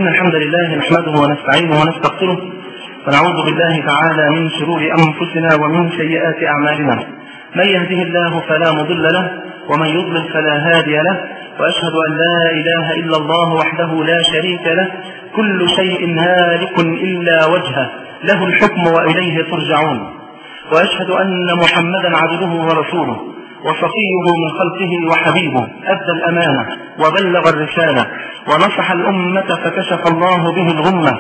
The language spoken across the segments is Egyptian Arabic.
إن الحمد لله نحمده ونستعينه ونستغفره ونعوذ بالله تعالى من شرور أنفسنا ومن سيئات أعمالنا من يهده الله فلا مضل له ومن يضلل فلا هادي له وأشهد أن لا إله إلا الله وحده لا شريك له كل شيء هالك إلا وجهه له الحكم وإليه ترجعون وأشهد أن محمدا عبده ورسوله وصفيه من خلقه وحبيبه أدى الأمانة وبلغ الرسالة ونصح الأمة فكشف الله به الغمة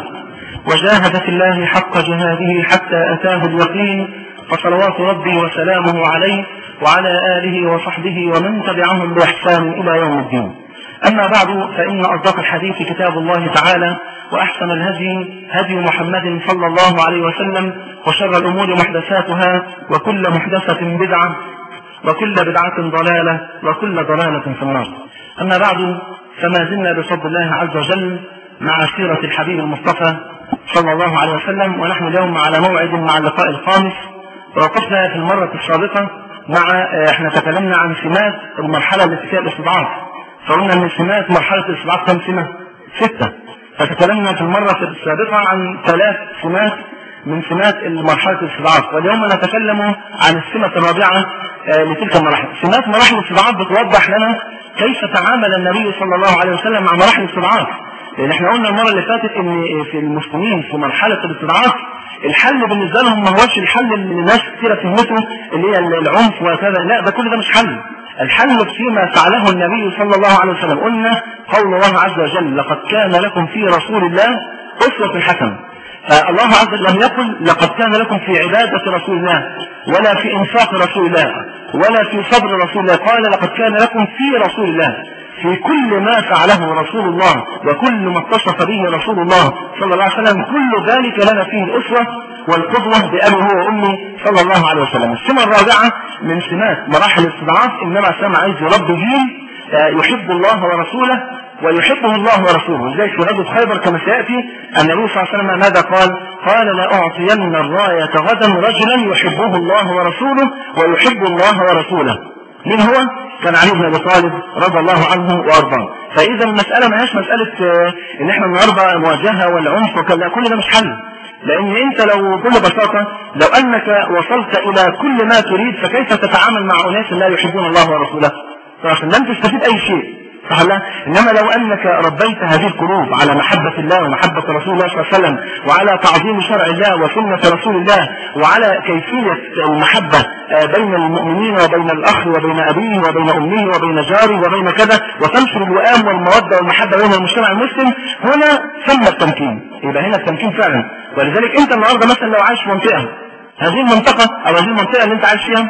وجاهد في الله حق جهاده حتى أتاه اليقين فصلوات ربي وسلامه عليه وعلى آله وصحبه ومن تبعهم بإحسان إلى يوم الدين أما بعد فإن أصدق الحديث كتاب الله تعالى وأحسن الهدي هدي محمد صلى الله عليه وسلم وشر الأمور محدثاتها وكل محدثة بدعة وكل بدعة ضلالة وكل ضلالة في النار أما بعد فما زلنا بفضل الله عز وجل مع سيرة الحبيب المصطفى صلى الله عليه وسلم ونحن اليوم على موعد مع اللقاء الخامس ووقفنا في المرة السابقة مع احنا تكلمنا عن سمات المرحلة التي فيها الاستضعاف فقلنا ان سمات مرحلة الاستضعاف كم سمة؟ ستة فتكلمنا في المرة السابقة عن ثلاث سمات من سمات مرحلة الاستضعاف واليوم نتكلم عن السمة الرابعة لتلك المراحل سمات مراحل الاستضعاف بتوضح لنا كيف تعامل النبي صلى الله عليه وسلم مع مراحل الاستضعاف لان احنا قلنا المرة اللي فاتت ان في المسلمين في مرحلة الاستضعاف الحل بالنسبة لهم ما هوش الحل اللي الناس كثيرة فهمته اللي هي العنف وكذا لا ده كل ده مش حل الحل فيما فعله النبي صلى الله عليه وسلم قلنا قول الله عز وجل لقد كان لكم في رسول الله أسوة حسنة فالله عز وجل لم يقل لقد كان لكم في عبادة رسول الله ولا في إنفاق رسول الله ولا في صبر رسول الله قال لقد كان لكم في رسول الله في كل ما فعله رسول الله وكل ما اتصف به رسول الله صلى الله عليه وسلم كل ذلك لنا فيه الأسوة والقدوة بأبي هو وأمي صلى الله عليه وسلم السمة الرابعة من سمات مراحل الاستضعاف إنما سمع عايز يربي جيل يحب الله ورسوله ويحبه الله ورسوله لذلك في غزوة خيبر كما سيأتي النبي صلى الله عليه وسلم ماذا قال قال لأعطين الراية غدا رجلا يحبه الله ورسوله ويحب الله ورسوله من هو؟ كان علي بن ابي طالب رضي الله عنه وارضاه فاذا المساله ما هيش مساله ان احنا النهارده مواجهه والعنف وكذا كل ده مش حل لان انت لو بكل بساطه لو انك وصلت الى كل ما تريد فكيف تتعامل مع اناس لا يحبون الله ورسوله فعشان لم تستفيد اي شيء صح لا انما لو انك ربيت هذه القلوب على محبة الله ومحبة رسول الله صلى الله عليه وسلم وعلى تعظيم شرع الله وسنة رسول الله وعلى كيفية المحبة بين المؤمنين وبين الاخ وبين ابيه وبين امه وبين جاره وبين كذا وتنشر الوئام والمودة والمحبة بين المجتمع المسلم هنا ثم التمكين يبقى هنا التمكين فعلا ولذلك انت النهارده مثلا لو عايش في منطقة هذه المنطقة او هذه المنطقة اللي انت عايش فيها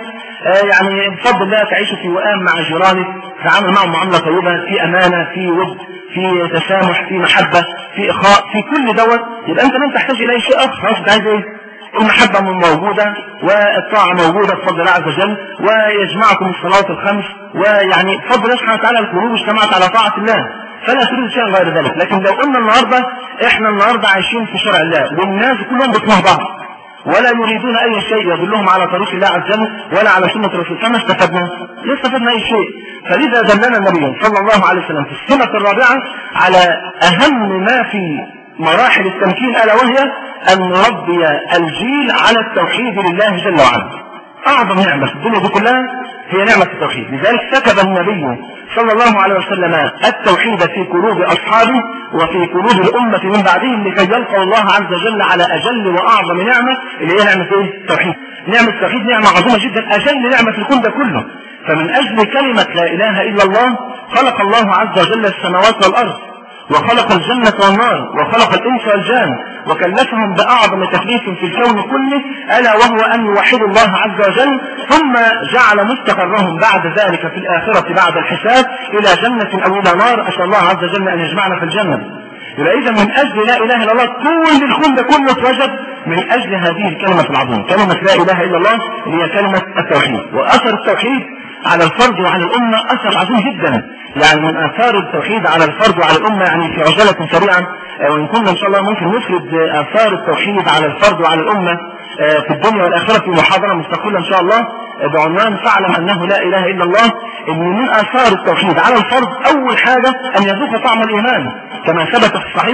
يعني بفضل الله تعيش في وئام مع جيرانك تتعامل معهم معامله طيبه في امانه في ود في تسامح في محبه في اخاء في كل دوت يبقى انت لن تحتاج الى شيء اخر خلاص انت عايز ايه؟ المحبه موجوده والطاعه موجوده بفضل الله عز وجل ويجمعكم الصلاه الخمس ويعني بفضل الله سبحانه وتعالى القلوب اجتمعت على طاعه الله فلا تريد شيئا غير ذلك لكن لو قلنا النهارده احنا النهارده عايشين في شرع الله والناس كلهم بيطمعوا بعض ولا يريدون اي شيء يدلهم على طريق الله عز وجل ولا على سنة رسول فما استفدنا لا استفدنا اي شيء فلذا دلنا النبي صلى الله عليه وسلم في السنة الرابعة على اهم ما في مراحل التمكين الا وهي ان نربي الجيل على التوحيد لله جل وعلا اعظم نعمة في الدنيا دي كلها هي نعمة التوحيد لذلك سكب النبي صلى الله عليه وسلم التوحيد في قلوب أصحابه وفي قلوب الأمة من بعدهم لكي يلقوا الله عز وجل على أجل وأعظم نعمة اللي هي نعمة إيه؟ التوحيد نعمة التوحيد نعمة عظيمة جدا أجل نعمة في الكون ده كله فمن أجل كلمة لا إله إلا الله خلق الله عز وجل السماوات والأرض وخلق الجنة والنار وخلق الإنس والجان وكلفهم بأعظم تكليف في الكون كله ألا وهو أن يوحدوا الله عز وجل ثم جعل مستقرهم بعد ذلك في الآخرة بعد الحساب إلى جنة أو إلى نار أسأل الله عز وجل أن يجمعنا في الجنة يبقى إذا من أجل لا إله إلا الله كل الكون ده كله اتوجد من أجل هذه الكلمة العظيمة كلمة لا إله إلا الله اللي هي كلمة التوحيد وأثر التوحيد على الفرد وعلى الأمة أثر عظيم جدا يعني من آثار التوحيد على الفرد وعلى الأمة يعني في عجلة سريعا وإن كنا إن شاء الله ممكن نفرد آثار التوحيد على الفرد وعلى الأمة في الدنيا والآخرة في محاضرة مستقلة إن شاء الله بعنوان فاعلم أنه لا إله إلا الله إن من آثار التوحيد على الفرد أول حاجة أن يذوق طعم الإيمان كما ثبت في الصحيح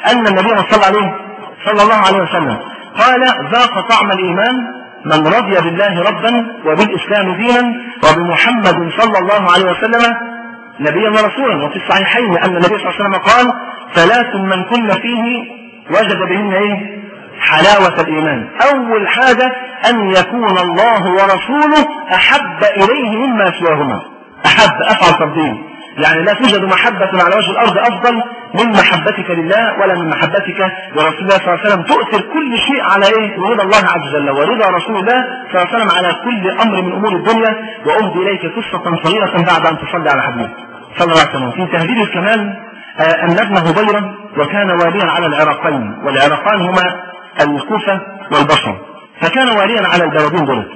أن النبي صلى الله عليه صلى الله عليه وسلم قال ذاق طعم الإيمان من رضي بالله ربا وبالإسلام دينا وبمحمد صلى الله عليه وسلم نبيا ورسولا وفي الصحيحين أن النبي صلى الله عليه وسلم قال ثلاث من كن فيه وجد بهن ايه حلاوة الإيمان أول حاجة أن يكون الله ورسوله أحب إليه مما سواهما أحب أفعل تفضيل يعني لا توجد محبة على وجه الأرض أفضل من محبتك لله ولا من محبتك لرسول الله صلى الله عليه وسلم تؤثر كل شيء على إيه؟ رضا الله عز وجل ورضا رسول الله صلى الله عليه وسلم على كل أمر من أمور الدنيا وأهدي إليك قصة صغيرة بعد أن تصلي على حبيبك صلى الله عليه وسلم في تهذيب الكمال أن ابن هبيرة وكان واليا على العراقين والعراقان هما الكوفة والبصرة فكان واليا على البلدين دول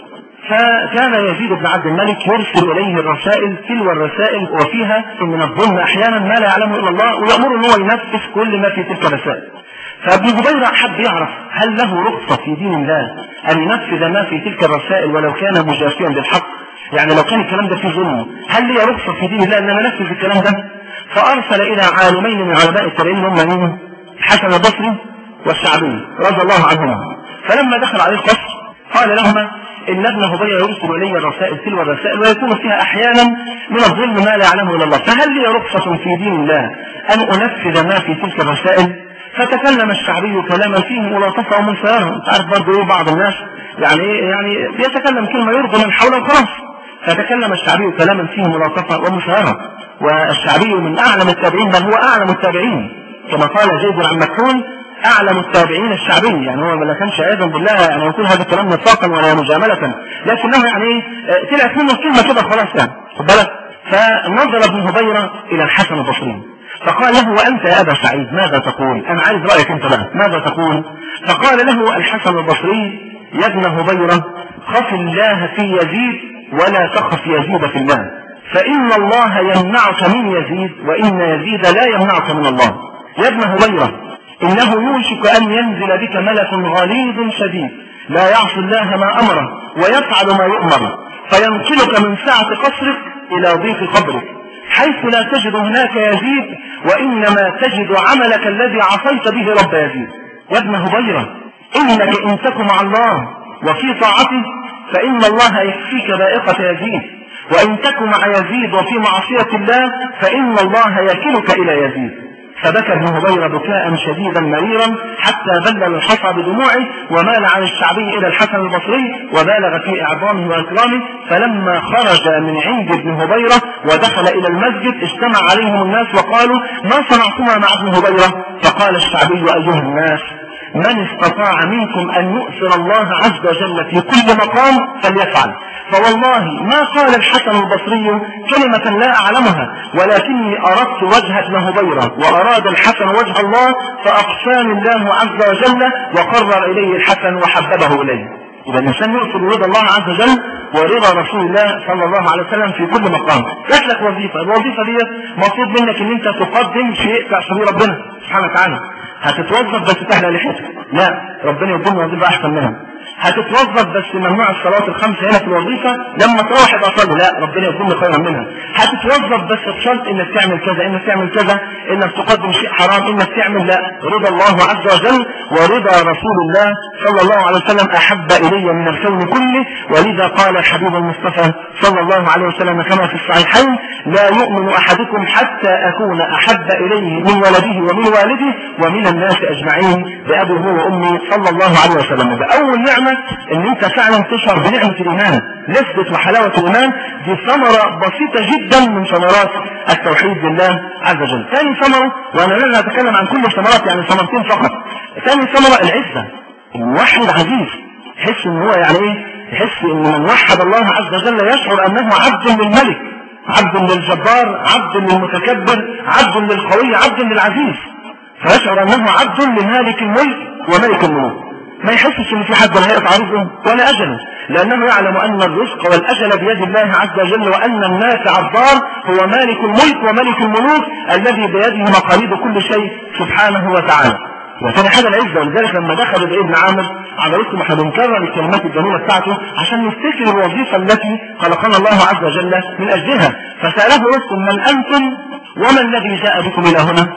فكان يزيد بن عبد الملك يرسل اليه الرسائل تلو الرسائل وفيها من الظلم احيانا ما لا يعلمه الا الله ويامره ان هو ينفذ كل ما في تلك الرسائل فابن هبيرة حب يعرف هل له رخصة في دين الله أن ينفذ ما في تلك الرسائل ولو كان مجافيا للحق يعني لو كان الكلام ده فيه ظلم هل لي رخصة في دين الله أن أنا أنفذ الكلام ده فأرسل إلى عالمين من علماء التابعين هم مين؟ حسن البصري والشعبي رضي الله عنهما فلما دخل عليه القصر قال لهما إن ابن هبيرة يرسل إلي الرسائل تلو الرسائل ويكون فيها أحيانا من الظلم ما لا يعلمه إلا الله فهل لي رخصة في دين الله أن أنفذ ما في تلك الرسائل فتكلم الشعبي كلاما فيه ملاطفة ومنفرة انت عارف برضه ايه بعض الناس يعني ايه يعني بيتكلم كلمة يرضي من حوله وخلاص فتكلم الشعبي كلاما فيه ملاطفة ومشاهرة والشعبي من أعلم التابعين بل هو أعلم التابعين كما قال زيد عن مكحول أعلم التابعين الشعبي يعني هو ما كانش عياذا بالله أن يقول هذا الكلام نطاقا ولا مجاملة لكنه يعني ايه طلعت منه كلمة كده خلاص يعني خد بالك فنظر ابن هبيرة إلى الحسن البصري فقال له وأنت يا أبا سعيد ماذا تقول أنا عايز رأيك أنت بقى ماذا تقول فقال له الحسن البصري يا ابن هبيرة خف الله في يزيد ولا تخف يزيد في الله فإن الله يمنعك من يزيد وإن يزيد لا يمنعك من الله يا ابن هبيرة إنه يوشك أن ينزل بك ملك غليظ شديد لا يعصي الله ما أمره ويفعل ما يؤمر فينقلك من سعة قصرك إلى ضيق قبرك حيث لا تجد هناك يزيد وإنما تجد عملك الذي عصيت به رب يزيد يا ابن هبيرة إنك إن تك مع الله وفي طاعته فإن الله يكفيك بائقة يزيد وإن تك مع يزيد وفي معصية الله فإن الله يكلك إلى يزيد فبكى ابن هبيرة بكاء شديدا مريرا حتى بلل الحصى بدموعه ومال عن الشعبي إلى الحسن البصري وبالغ في إعظامه وإكرامه فلما خرج من عند ابن هبيرة ودخل إلى المسجد اجتمع عليهم الناس وقالوا ما صنعتما مع ابن هبيرة فقال الشعبي أيها الناس من استطاع منكم أن يؤثر الله عز وجل في كل مقام فليفعل فوالله ما قال الحسن البصري كلمة لا أعلمها ولكني أردت وجه ابن هبيرة وأراد الحسن وجه الله فأقساني الله عز وجل وقرر إليه الحسن وحببه إليه إذا الإنسان يؤثر رضا الله عز وجل ورضا رسول الله صلى الله عليه وسلم في كل مقام جات لك وظيفة الوظيفة دي مطلوب منك ان انت تقدم شيء تعصي ربنا سبحانه وتعالى هتتوظف بس تحلى لحيتك لا ربنا يدينا وظيفة أحسن منها هتتوظف بس ممنوع الصلاة الخمسة هنا في الوظيفة لما تروح يبقى صلي لا ربنا يكون خيرا منها هتتوظف بس بشرط انك تعمل كذا انك تعمل كذا انك تقدم شيء حرام انك تعمل لا رضا الله عز وجل ورضا رسول الله صلى الله عليه وسلم احب الي من الكون كله ولذا قال الحبيب المصطفى صلى الله عليه وسلم كما في الصحيحين لا يؤمن احدكم حتى اكون احب اليه من ولده ومن والده ومن الناس اجمعين بابي هو وامي صلى الله عليه وسلم ده اول نعمه ان انت فعلا تشعر بنعمه الايمان لذة وحلاوه الايمان دي ثمره بسيطه جدا من ثمرات التوحيد لله عز وجل ثاني ثمره وانا لن اتكلم عن كل الثمرات يعني ثمرتين فقط ثاني ثمره العزه الموحد عزيز يحس ان هو يعني ايه يحس ان من وحد الله عز وجل يشعر انه عبد للملك عبد للجبار عبد للمتكبر عبد للقوي عبد للعزيز فيشعر انه عبد لمالك الملك وملك الملوك ما يحسش ان في حد هيقطع رزقه ولا اجله لانه يعلم ان الرزق والاجل بيد الله عز وجل وان الناس عبار هو مالك الملك وملك الملوك الذي بيده مقاليد كل شيء سبحانه وتعالى وثاني حاجه العزه ولذلك لما دخل ابن عامر على رسم احنا بنكرر الكلمات الجميله بتاعته عشان نفتكر الوظيفه التي خلقنا الله عز وجل من اجلها فساله رسم من انتم وما الذي جاء بكم الى هنا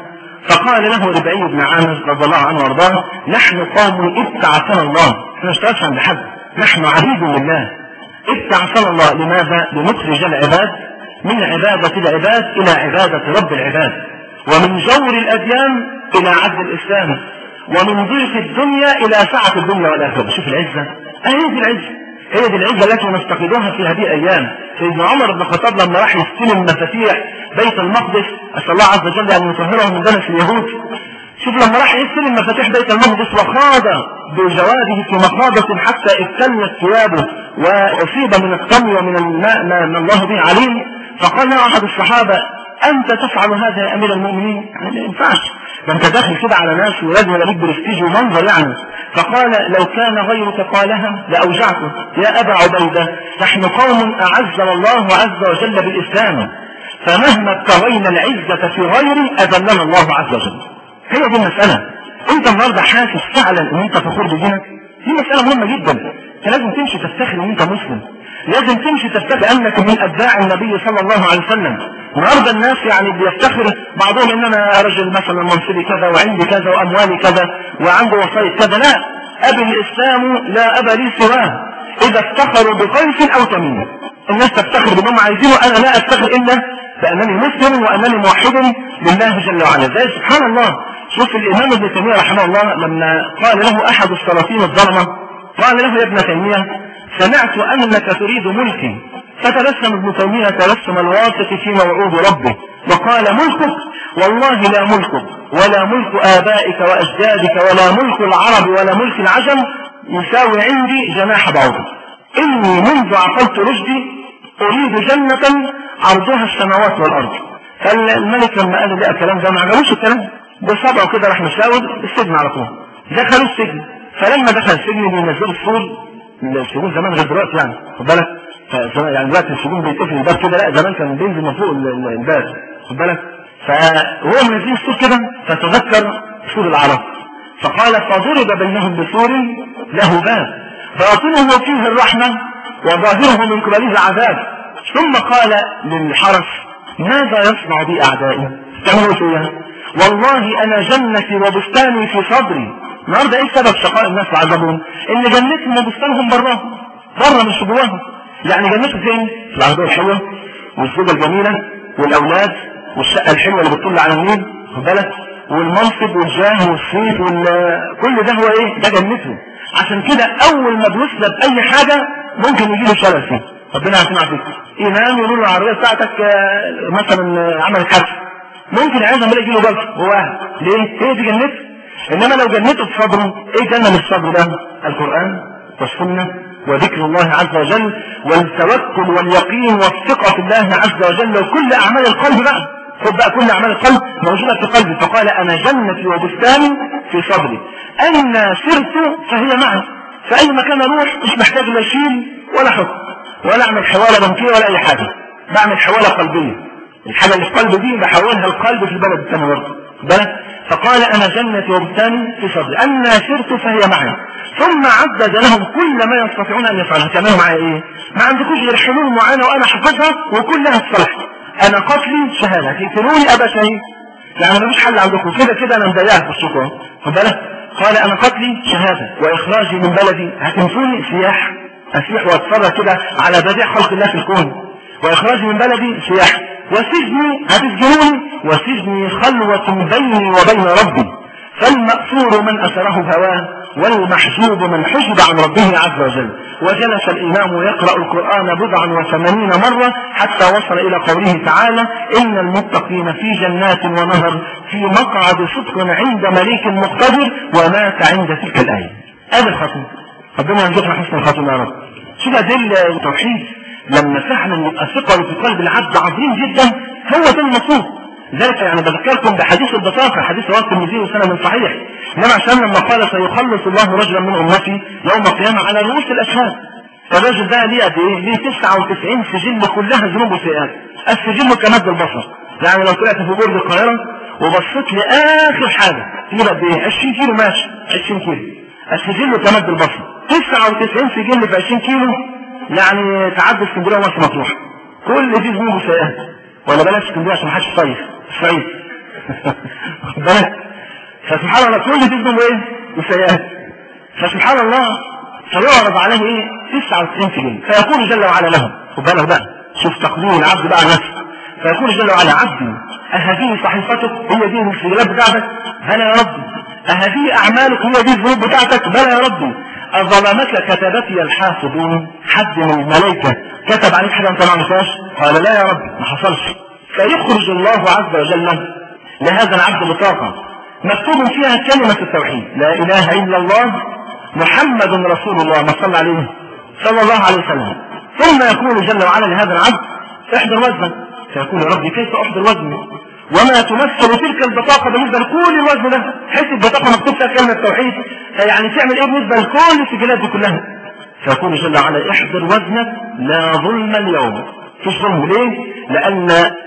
فقال له ربعي بن عامر رضي الله عنه وارضاه نحن قوم ابتعثنا الله احنا مش نشتغلش عند حد نحن عبيد لله ابتعثنا الله لماذا؟ لنخرج العباد من عبادة العباد إلى عبادة رب العباد ومن جور الأديان إلى عدل الإسلام ومن ضيق الدنيا إلى سعة الدنيا والآخرة شوف العزة هي دي العزة هي دي العزة التي نفتقدها في هذه الأيام سيدنا عمر بن الخطاب لما راح يستلم مفاتيح بيت المقدس أسأل الله عز وجل أن يطهره من دنس اليهود شوف لما راح يستلم مفاتيح بيت المقدس وخاض بجواده في مخاضة حتى ابتلت ثيابه وأصيب من الطمي ومن الماء ما الله به عليه فقال له أحد الصحابة أنت تفعل هذا يا أمير المؤمنين يعني ما ينفعش ده أنت داخل كده على ناس ولازم يبقى ليك برستيج ومنظر يعني فقال لو كان غيرك قالها لأوجعته يا أبا عبيدة نحن قوم أعزنا الله عز وجل بالإسلام فمهما ابتغينا العزة في غيره أذلنا الله عز وجل هي دي المسألة أنت النهارده حاسس فعلا أن أنت فخور بدينك دي مسألة مهمة جدا أنت لازم تمشي تفتخر أن أنت مسلم لازم تمشي تفتخر انك من اتباع النبي صلى الله عليه وسلم النهارده الناس يعني بيفتخر بعضهم ان انا رجل مثلا منصبي كذا وعندي كذا واموالي كذا وعنده وصاية كذا لا ابي الاسلام لا ابا لي سواه اذا افتخروا بقيس او تميم الناس تفتخر بانهم عايزينه انا لا افتخر الا بانني مسلم وانني موحد لله جل وعلا زي سبحان الله شوف الامام ابن تيميه رحمه الله لما قال له احد السلاطين الظلمه قال له يا ابن تيميه سمعت أنك تريد ملكي فتبسم ابن تيمية تبسم الواثق في موعود ربه وقال ملكك والله لا ملكك ولا ملك آبائك وأجدادك ولا ملك العرب ولا ملك العجم يساوي عندي جناح بعوضة إني منذ عقلت رشدي أريد جنة عرضها السماوات والأرض فالملك لما قال لي الكلام ده ما عجبوش الكلام بصبعه كده راح مشاور السجن على طول دخلوا السجن فلما دخل السجن بينزلوا السور السجون زمان غير دلوقتي يعني خد بالك يعني دلوقتي السجون بيتقفل الباب كده لا زمان كان بينزل من فوق الباب خد بالك فهو منزلين السور كده فتذكر سور العرب فقال فضرب بينهم بسور له باب باطنه فيه الرحمة وظاهره من قبله العذاب ثم قال للحرس ماذا يصنع بي أعدائي تعملوا فيها والله أنا جنتي وبستاني في صدري النهارده ايه سبب شقاء الناس وعذابهم؟ ان جنتهم وبستانهم براهم بره مش جواهم يعني جنته فين؟ في العربيه الحلوه والزوجه الجميله والاولاد والشقه الحلوه اللي بتطل على النيل خد بالك والمنصب والجاه والصيت كل ده هو ايه؟ ده جنته عشان كده اول ما بيسلب اي حاجه ممكن يجي له شلل فيه ربنا يعطينا فيك ايمان يقولوا له العربيه بتاعتك مثلا عملت حادثه ممكن عايز بالله يجي له جلطه جواها ليه؟ هي دي جنته انما لو جنته في صدره ايه جنة من الصدر ده القرآن والسنة وذكر الله عز وجل والتوكل واليقين والثقة في الله عز وجل وكل اعمال القلب بقى خد بقى كل اعمال القلب موجودة في قلبي فقال انا جنتي وبستاني في صدري اين سرت فهي معي في اي مكان اروح مش محتاج لا اشيل ولا احط ولا اعمل حوالة بنكية ولا اي حاجة بعمل حوالة قلبية الحاجة اللي في قلبي دي بحولها القلب في البلد الثاني برضه بالك فقال أنا جنتي وبستاني في صدري أنا سرت فهي معي ثم عدد لهم كل ما يستطيعون أن يفعلوا هتعملوا معايا إيه؟ ما عندكوش غير حلول معينة وأنا حافظها وكلها تصلح أنا قتلي شهادة تقتلوني أبا شهيد يعني مفيش حل عندكم كده كده أنا مضيعها في الشكوى خد بالك قال أنا قتلي شهادة وإخراجي من بلدي هتنفوني سياح أسيح وأتفرج كده على بديع خلق الله في الكون وإخراجي من بلدي سياح وسجني هتسجنوني وسجني خلوة بيني وبين ربي فالمأسور من أسره هواه والمحجوب من حجب عن ربه عز وجل وجلس الإمام يقرأ القرآن بضعا وثمانين مرة حتى وصل إلى قوله تعالى إن المتقين في جنات ونهر في مقعد صدق عند مليك مقتدر ومات عند تلك الآية هذا الختم ربنا يرزقنا حسن الختم يا رب شو دل التوحيد لما فعلا يبقى ثقل في قلب العبد عظيم جدا هو ده المطلوب ذلك يعني بذكركم بحديث البطاقة حديث رواه الترمذي وسنة من صحيح انما عشان لما قال سيخلص الله رجلا من امتي يوم القيامة على رؤوس الاشهاد الراجل ده ليه قد ايه؟ ليه 99 سجل كلها ذنوب وسيئات السجل كمد البصر يعني لو طلعت في برج القاهرة وبصيت لاخر حاجة تجيب قد ايه؟ 20 كيلو ماشي 20 كيلو السجل كمد البصر 99 سجل في 20 كيلو يعني تعدي اسكندريه ومرسى مطروح كل دي ذنوب وسيئات ولا بلاش اسكندريه عشان ما حدش صيف الصعيد واخد بالك فسبحان الله كل دي ذنوب ايه وسيئات فسبحان الله فيعرض عليه ايه 99 سجن فيقول جل وعلا له خد بالك بقى شوف تقدير العبد بقى نفسه فيقول جل وعلا عبدي أهذه صحيفتك هي دي السجلات بتاعتك بلى يا ربي أهذه أعمالك هي دي الذنوب بتاعتك بلى يا ربي أظلمك كتبتي الحافظون حد من الملائكة كتب عليك حاجة أنت ما عملتهاش قال لا يا رب ما حصلش فيخرج الله عز وجل لهذا العبد بطاقة مكتوب فيها كلمة التوحيد لا إله إلا الله محمد رسول الله ما صلى عليه صلى الله عليه وسلم ثم يقول جل وعلا لهذا العبد احضر وزنك فيقول يا ربي كيف احضر وزني وما تمثل تلك البطاقة بالنسبة لكل الوزن ده حيث البطاقة مكتوب فيها كلمة توحيد يعني تعمل ايه بالنسبة لكل السجلات دي كلها فيقول جل وعلا احضر وزنك لا ظلم اليوم فيش ظلم ليه لأن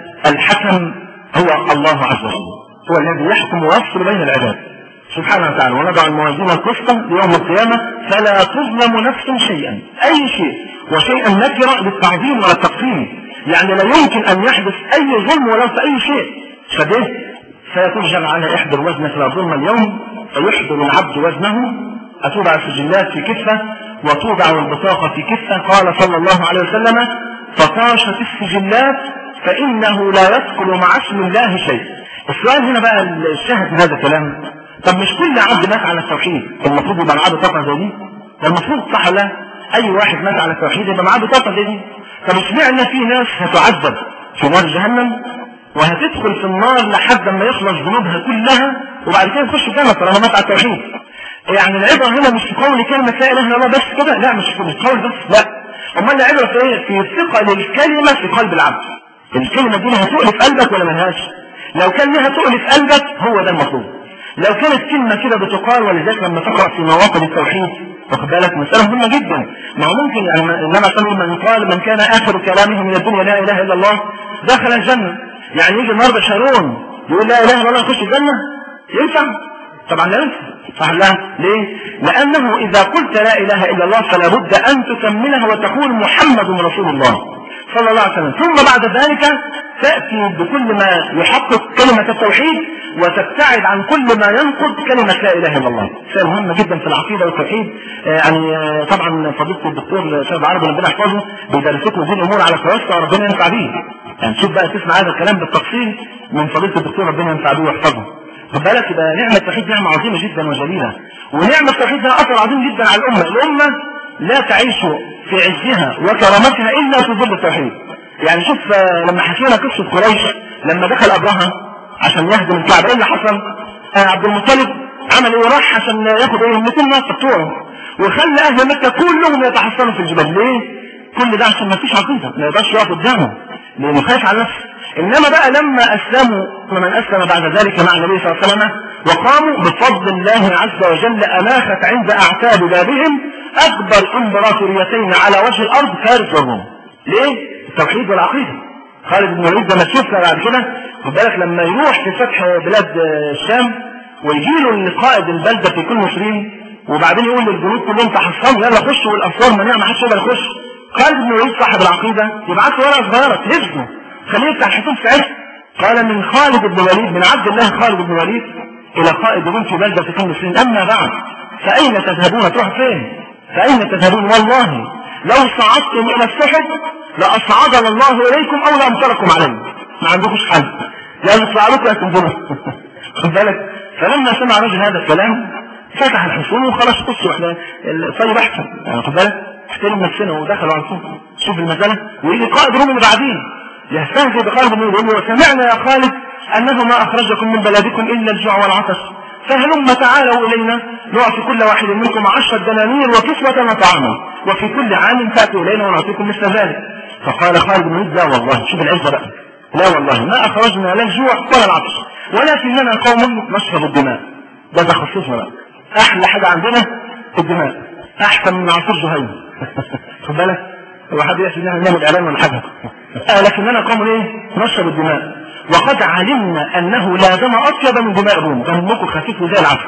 الحكم هو الله عز وجل هو الذي يحكم ويفصل بين العباد سبحانه وتعالى ونضع الموازين القسط ليوم القيامة فلا تظلم نفس شيئا أي شيء وشيئا نكرة للتعظيم والتقسيم يعني لا يمكن أن يحدث أي ظلم ولو في أي شيء فده فيقول جل وعلا احضر وزنك لا ظلم اليوم فيحضر العبد وزنه أتوضع السجلات في كفة وتوضع البطاقة في كفة قال صلى الله عليه وسلم فطاشت السجلات فإنه لا يدخل مع اسم الله شيء السؤال هنا بقى الشاهد من هذا الكلام طب مش كل عبد مات على التوحيد المفروض يبقى معاه بطاقة زي دي ده المفروض صح لا أي واحد مات على التوحيد يبقى معاه بطاقة زي دي طب اشمعنى في ناس هتعذب في نار جهنم وهتدخل في النار لحد ما يخلص ذنوبها كلها وبعد كده تخش الجنة طالما مات على التوحيد يعني العبرة هنا مش في قول كلمة لا إله إلا الله بس كده لا مش في قول بس لا أمال العبرة في إيه؟ في ثقة للكلمة في قلب العبد الكلمة دي لها تؤلف قلبك ولا ملهاش لو كان لها تؤلف قلبك هو ده المطلوب لو كانت كلمة كده بتقال ولذلك لما تقرأ في مواقف التوحيد واخد بالك مسألة مهمة جدا ما هو ممكن يعني إنما كان من قال من كان آخر كلامه من الدنيا لا إله إلا الله دخل الجنة يعني يجي النهارده شارون يقول لا إله إلا الله يخش الجنة ينفع؟ طبعا لا ينفع صح لا ليه؟ لأنه إذا قلت لا إله إلا الله فلا بد أن تكملها وتقول محمد رسول الله صلى الله عليه وسلم ثم بعد ذلك تأتي بكل ما يحقق كلمة التوحيد وتبتعد عن كل ما ينقض كلمة لا إله إلا الله شيء مهم جدا في العقيدة والتوحيد يعني طبعا فضيلة الدكتور شيخ العربي ربنا يحفظه بيدرس لكم هذه الأمور على توسع ربنا ينفع بيه يعني شوف بقى تسمع هذا الكلام بالتفصيل من فضيلة الدكتور ربنا ينفع بيه ويحفظه خد بالك يبقى نعمة التوحيد نعمة عظيمة جدا وجليلة ونعمة التوحيد لها أثر عظيم جدا على الأمة الأمة لا تعيش في عزها وكرامتها إلا في ظل التوحيد يعني شوف لما حكينا قصة قريش لما دخل أبرهة عشان يهدم الكعبة ايه اللي حصل؟ آه عبد المطلب عمل ايه راح عشان ياخد ايه 200 ناس بتوعه وخلى اهل مكة كلهم يتحصنوا في الجبال ليه؟ كل ده عشان ما فيش عقيدة ما يقدرش يقف قدامه لانه خايف على نفسه انما بقى لما اسلموا ومن اسلم بعد ذلك مع النبي صلى الله عليه وسلم وقاموا بفضل الله عز وجل اناخت عند اعتاب بابهم اكبر امبراطوريتين على وجه الارض فارس والروم ليه؟ التوحيد والعقيده خالد بن الوليد لما تشوفنا بعد كده خد بالك لما يروح في فتح بلاد الشام ويجي له القائد البلده في كل مسلمين وبعدين يقول للجنود كلهم تحصنوا يلا خشوا والاسوار منيعه ما حدش يقدر يخش خالد بن الوليد صاحب العقيده يبعت له ورقه صغيره تهزه خليه يفتح الحيطان ساعتها قال من خالد بن الوليد من عبد الله خالد بن الوليد الى قائد روم في بلده في كل مسلمين اما بعد فاين تذهبون تروح فين؟ فاين تذهبون والله لو صعدتم الى السحب لاصعدنا الله اليكم او لامطركم عليه ما عندكوش حل يا نطلع لكم يا تنزلوا خد بالك فلما سمع رجل هذا الكلام فتح الحصون وخلاص قصوا احنا طيب احسن يعني خد بالك احترم نفسنا ودخلوا على الصوت شوف المساله ويجي قائد روم اللي بعدين يستهزئ بخالد بن يقول له سمعنا يا خالد انه ما اخرجكم من بلدكم الا الجوع والعطش فهلم تعالوا الينا نعطي كل واحد منكم عشر دنانير وكسوة وطعاما وفي كل عام تاتوا الينا ونعطيكم مثل ذلك فقال خالد بن وليد لا والله شوف العزه بقى لا والله ما اخرجنا لا الجوع ولا العطش ولكننا قوم نشرب الدماء ده تخصصنا بقى احلى حاجه عندنا الدماء احسن من عصير جهينه خد بالك هو حد يحسب ان احنا نعمل اعلان ولا حاجه آه لكننا قوم ايه نشرب الدماء وقد علمنا انه لا دم اطيب من دماء الروم دمكم خفيف زي العسل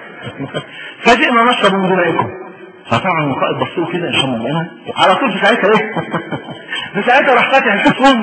فجئنا نشرب من دمائكم فطبعا القائد بصوا كده عشان لنا على طول في ساعتها ايه في ساعتها راح فاتح الحصون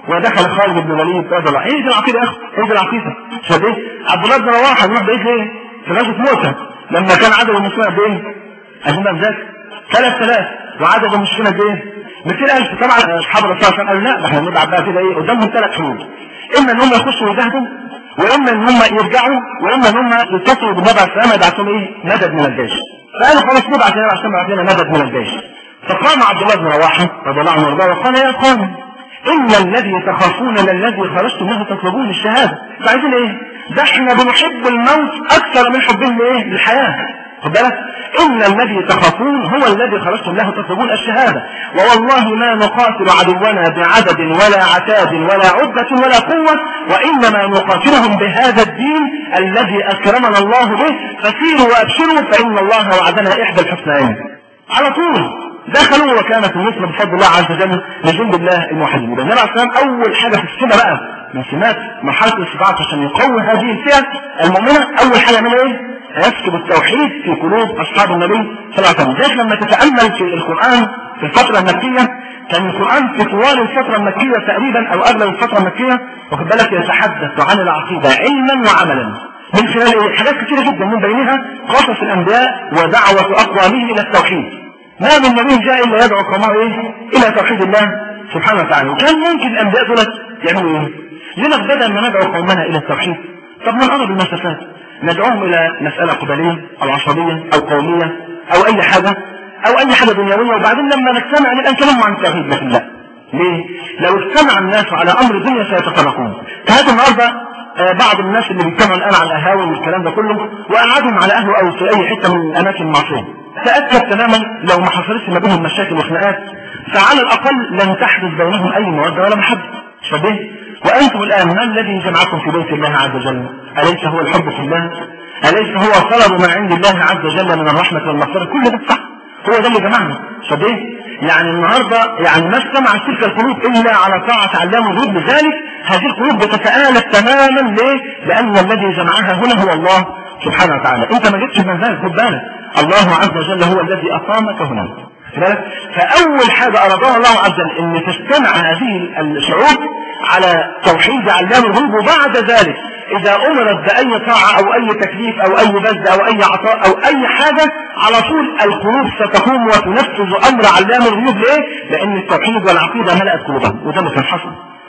ودخل خالد بن الوليد رضي الله عنه هي دي العقيده يا اخي هي دي العقيده شوف ايه عبد الله بن رواحه يروح بعيد ليه؟ في غزوه موته لما كان عدد المسلمين قد ايه؟ عشان ذاك 3000 وعدد المسلمين قد ايه؟ 200000 طبعا اصحاب الرسول صلى الله عليه وسلم قالوا لا احنا نبعت بقى كده ايه قدامهم ثلاث حلول اما ان هم يخشوا ويجاهدوا واما ان هم يرجعوا واما ان هم يتصلوا بالنبي عليه السلام يبعثوا ايه؟ مدد من الجيش فقالوا خلاص نبعت لنا عشان يبعث لنا مدد من الجيش فقام عبد الله بن رواحه رضي الله عنه وارضاه وقال يا قوم ان الذي تخافون للذي خرجتم له تطلبون الشهاده فعايزين ايه؟ ده احنا بنحب الموت اكثر من حبهم لايه؟ للحياه خد بالك ان الذي تخافون هو الذي خرجتم له تطلبون الشهاده ووالله ما نقاتل عدونا بعدد ولا عتاد ولا عدة ولا قوة وإنما نقاتلهم بهذا الدين الذي أكرمنا الله به فسيروا وأبشروا فإن الله وعدنا إحدى الحسنين على طول دخلوا وكانت النصر بفضل الله عز وجل لجند الله الموحدين يبقى النبي عليه السلام اول حاجه في السنه بقى من سمات مرحله الاستضعاف عشان يقوي هذه الفئه المؤمنه اول حاجه يعملوا ايه؟ يسكب التوحيد في قلوب اصحاب النبي صلى الله عليه وسلم لذلك لما تتامل في القران في الفتره المكيه كان القران في طوال الفتره المكيه تقريبا او اغلب الفتره المكيه واخد بالك يتحدث عن العقيده علما وعملا من خلال ايه؟ حاجات كثيره جدا من بينها قصص الانبياء ودعوه اقوامهم الى التوحيد ما من نبي جاء الا يدعو قومه ايه؟ الى توحيد الله سبحانه وتعالى وكان ممكن الانبياء دولت يعملوا ايه؟ لما بدل ما ندعو قومنا الى التوحيد طب من اقرب المسافات ندعوهم الى مساله قبليه او عصبيه او قوميه او اي حاجه او اي حاجه دنيويه وبعدين لما نجتمع نبقى نكلمهم عن التوحيد لكن لا ليه؟ لو اجتمع الناس على امر الدنيا سيتفرقون فهذا النهارده آه بعض الناس اللي بيجتمعوا الان على القهاوي والكلام ده كله وقعدهم على قهوه او في اي حته من الاماكن المعصيه تاكد تماما لو ما حصلتش ما بينهم مشاكل وخناقات فعلى الاقل لن تحدث بينهم اي موده ولا محبه شبه وانتم الان ما الذي جمعكم في بيت الله عز وجل اليس هو الحب في الله اليس هو طلب ما عند الله عز وجل من الرحمه والمغفره كل ده صح هو ده اللي جمعنا شبه يعني النهارده يعني ما اجتمعت تلك القلوب الا على طاعه علام الغيب لذلك هذه القلوب بتتآلف تماما ليه؟ لان الذي جمعها هنا هو الله سبحانه وتعالى انت ما جبتش من ذلك خد بالك الله عز وجل هو الذي اقامك هنا فاول حاجه ارادها الله عز وجل ان تجتمع هذه الشعوب على توحيد علام الغيب وبعد ذلك اذا امرت باي طاعه او اي تكليف او اي بذل او اي عطاء او اي حاجه على طول القلوب ستقوم وتنفذ امر علام الغيوب ليه؟ لان التوحيد والعقيده ملأت قلوبهم وده اللي كان حصل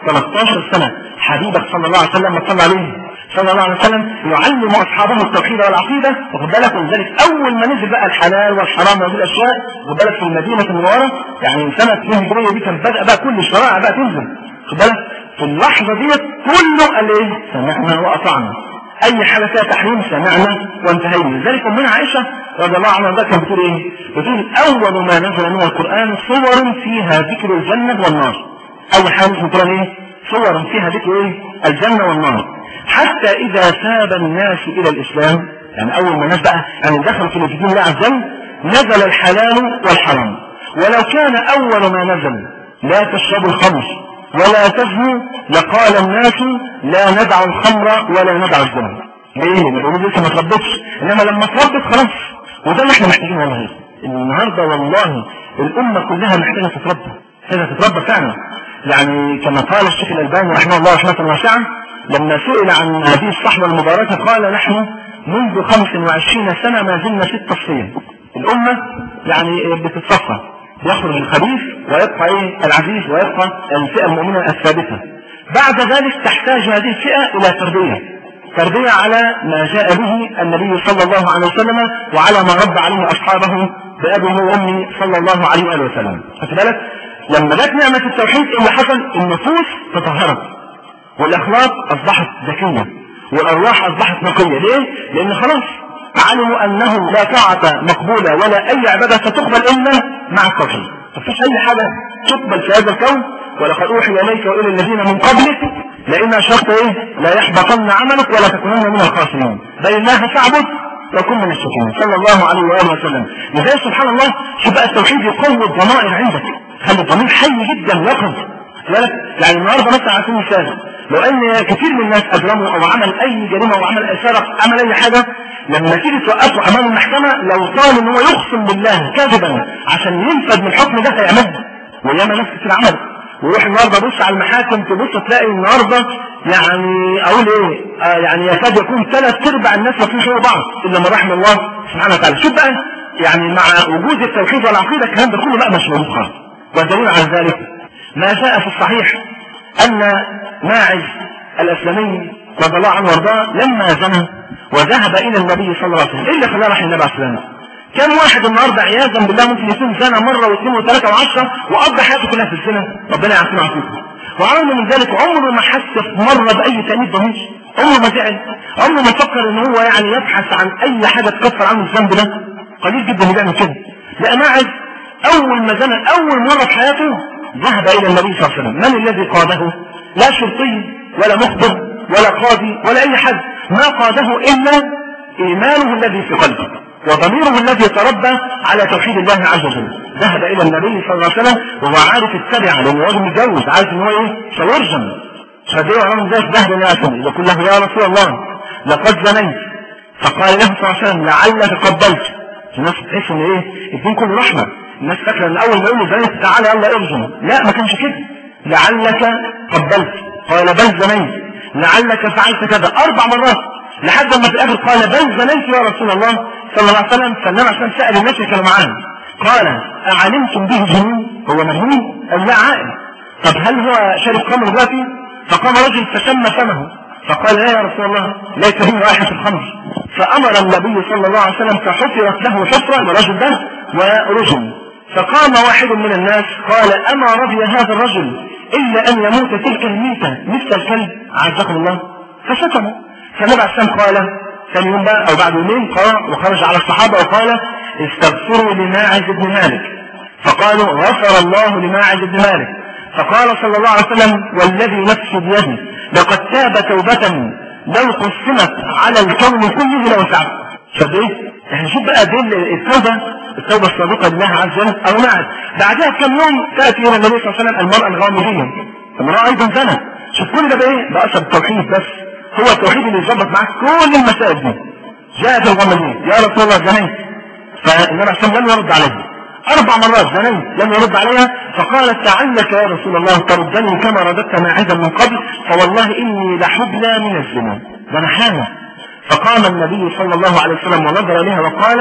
13 سنه حبيبك صلى الله عليه وسلم صلى عليه صلى الله عليه وسلم يعلم اصحابه التوحيد والعقيده واخد بالك ولذلك اول ما نزل بقى الحلال والحرام وهذه الاشياء واخد بالك في المدينه المنوره يعني سنه 2 هجريه دي كان بدا بقى كل الشرائع بقى تنزل واخد بالك في اللحظه ديت كله قال ايه؟ سمعنا واطعنا اي حاجه فيها تحريم سمعنا وانتهينا لذلك امنا عائشه رضي الله عنها كانت بتقول ايه؟ بتقول اول ما نزل من القران صور فيها ذكر الجنه والنار اول حاجه في القران ايه؟ صور فيها ذكر ايه؟ الجنه والنار حتى إذا ساب الناس إلى الإسلام يعني أول ما الناس بقى يعني دخلوا في دين الله عز وجل نزل الحلال والحرام ولو كان أول ما نزل لا تشربوا الخمر ولا تزنوا لقال الناس لا ندع الخمر ولا ندع الزنا ليه؟ لأنه لسه ما تربتش إنما لما تربت خلاص وده اللي احنا محتاجين والله النهارده والله الأمة كلها محتاجة تتربى محتاجة تتربى فعلا يعني كما قال الشيخ الألباني رحمه الله رحمة واسعة لما سئل عن هذه الصحوة المباركة قال نحن منذ 25 سنة ما زلنا في التصفية الأمة يعني بتتصفى يخرج الخبيث ويبقى ايه العزيز ويبقى الفئة المؤمنة الثابتة بعد ذلك تحتاج هذه الفئة إلى تربية تربية على ما جاء به النبي صلى الله عليه وسلم وعلى ما رد عليه أصحابه بأبيه وأمه صلى الله عليه وآله وسلم خدت بالك لما جت نعمة التوحيد اللي حصل النفوس تطهرت والاخلاق اصبحت ذكيه والارواح اصبحت نقيه ليه؟ لان خلاص علموا انه لا طاعه مقبوله ولا اي عباده ستقبل الا مع التوحيد مفيش اي حاجه تقبل في هذا الكون ولقد اوحي اليك والى الذين من قبلك لئن اشركت ايه؟ لا يحبطن عملك ولا تكونن من الخاسرين بل الله فاعبد وكن من الشاكرين صلى الله عليه واله وسلم لذلك سبحان الله شوف بقى التوحيد يقوي الضمائر عندك خلي الضمير حي جدا يقظ بالك يعني النهارده مثلا على سبيل المثال لو ان كثير من الناس اجرموا او عمل اي جريمه او عمل اشاره عمل اي حاجه لما تيجي توقفه امام المحكمه لو طال ان هو يقسم بالله كذبا عشان ينفذ من الحكم ده هيعملها وياما ناس كتير عملت وروح النهارده بص على المحاكم تبص تلاقي النهارده يعني اقول ايه آه يعني يكاد يكون ثلاث ارباع الناس ما فيش بعض الا من رحم الله سبحانه وتعالى شوف بقى يعني مع وجود التوحيد والعقيده الكلام ده كله بقى مش موجود خالص والدليل على ذلك ما جاء في الصحيح ان ماعز الاسلمي رضي الله عنه وارضاه لما زنى وذهب الى النبي صلى الله عليه وسلم ايه اللي خلاه راح النبي عليه الصلاه والسلام كم واحد النهارده عياذا بالله ممكن يكون زنى مره واثنين وثلاثه وعشره وقضى حياته كلها في الزنا ربنا يعافينا ويعافيكم وعلم من ذلك عمره ما حس مره باي تانيب ضمير عمره ما زعل عمره ما فكر ان هو يعني يبحث عن اي حاجه تكفر عنه الذنب ده قليل جدا اللي بيعمل كده لا ماعز اول ما زنى اول مره في حياته ذهب الى النبي صلى الله عليه وسلم من الذي قاده لا شرطي ولا مخبر ولا قاضي ولا اي حد ما قاده الا ايمانه الذي في قلبه وضميره الذي تربى على توحيد الله عز وجل ذهب الى النبي صلى الله عليه وسلم وهو عارف التبع لانه راجل متجوز عارف ان هو ايه سيرجم فديه رغم ذلك ذهب الى النبي يقول له يا رسول الله لقد زنيت فقال له صلى الله عليه وسلم لعلك قبلت الناس تحس ان ايه الدين كله رحمه الناس فاكره ان اول ما يقول له زنيت تعالى يلا ارجم لا ما كانش كده لعلك قبلت قال بل زنيت لعلك فعلت كذا اربع مرات لحد ما في الاخر قال بل زنيت يا رسول الله صلى الله عليه وسلم فالنبي عليه الصلاه سال الناس اللي كانوا معاه قال اعلمتم به جنون هو مجنون قال لا عاقل طب هل هو شارب خمر دلوقتي فقام رجل فشم فمه فقال لا يا رسول الله ليس هو رائحه الخمر فامر النبي صلى الله عليه وسلم فحفرت له حفره الرجل ده ورجم فقام واحد من الناس قال اما رضي هذا الرجل الا ان يموت تلك الميته مثل الكلب عزكم الله فشتمه فالنبي عليه السلام قال ثاني يوم بقى او بعد يومين قال وخرج على الصحابه وقال استغفروا لماعز بن مالك فقالوا غفر الله لماعز بن مالك فقال صلى الله عليه وسلم والذي نفسي بيده لقد تاب توبة لو قسمت على الكون كله لوسعته طب ايه؟ احنا شوف بقى دي التوبة التوبة الصادقة لله عز وجل او نعم بعدها بكم يوم تأتي الى النبي صلى الله عليه وسلم المرأة الغامضية المرأة ايضا زنت شوف كل ده بايه؟ ده اثر التوحيد بس هو التوحيد اللي يظبط معاك كل المسائل دي جاءت الغامضية يا رسول الله زنيت فالنبي عليه الصلاة لم يرد عليه أربع مرات زنيت لم يرد عليها فقالت لعلك يا رسول الله تردني كما رددت ماعزا من قبل فوالله إني لحبلى من الزنا ده أنا حامل فقام النبي صلى الله عليه وسلم ونظر إليها وقال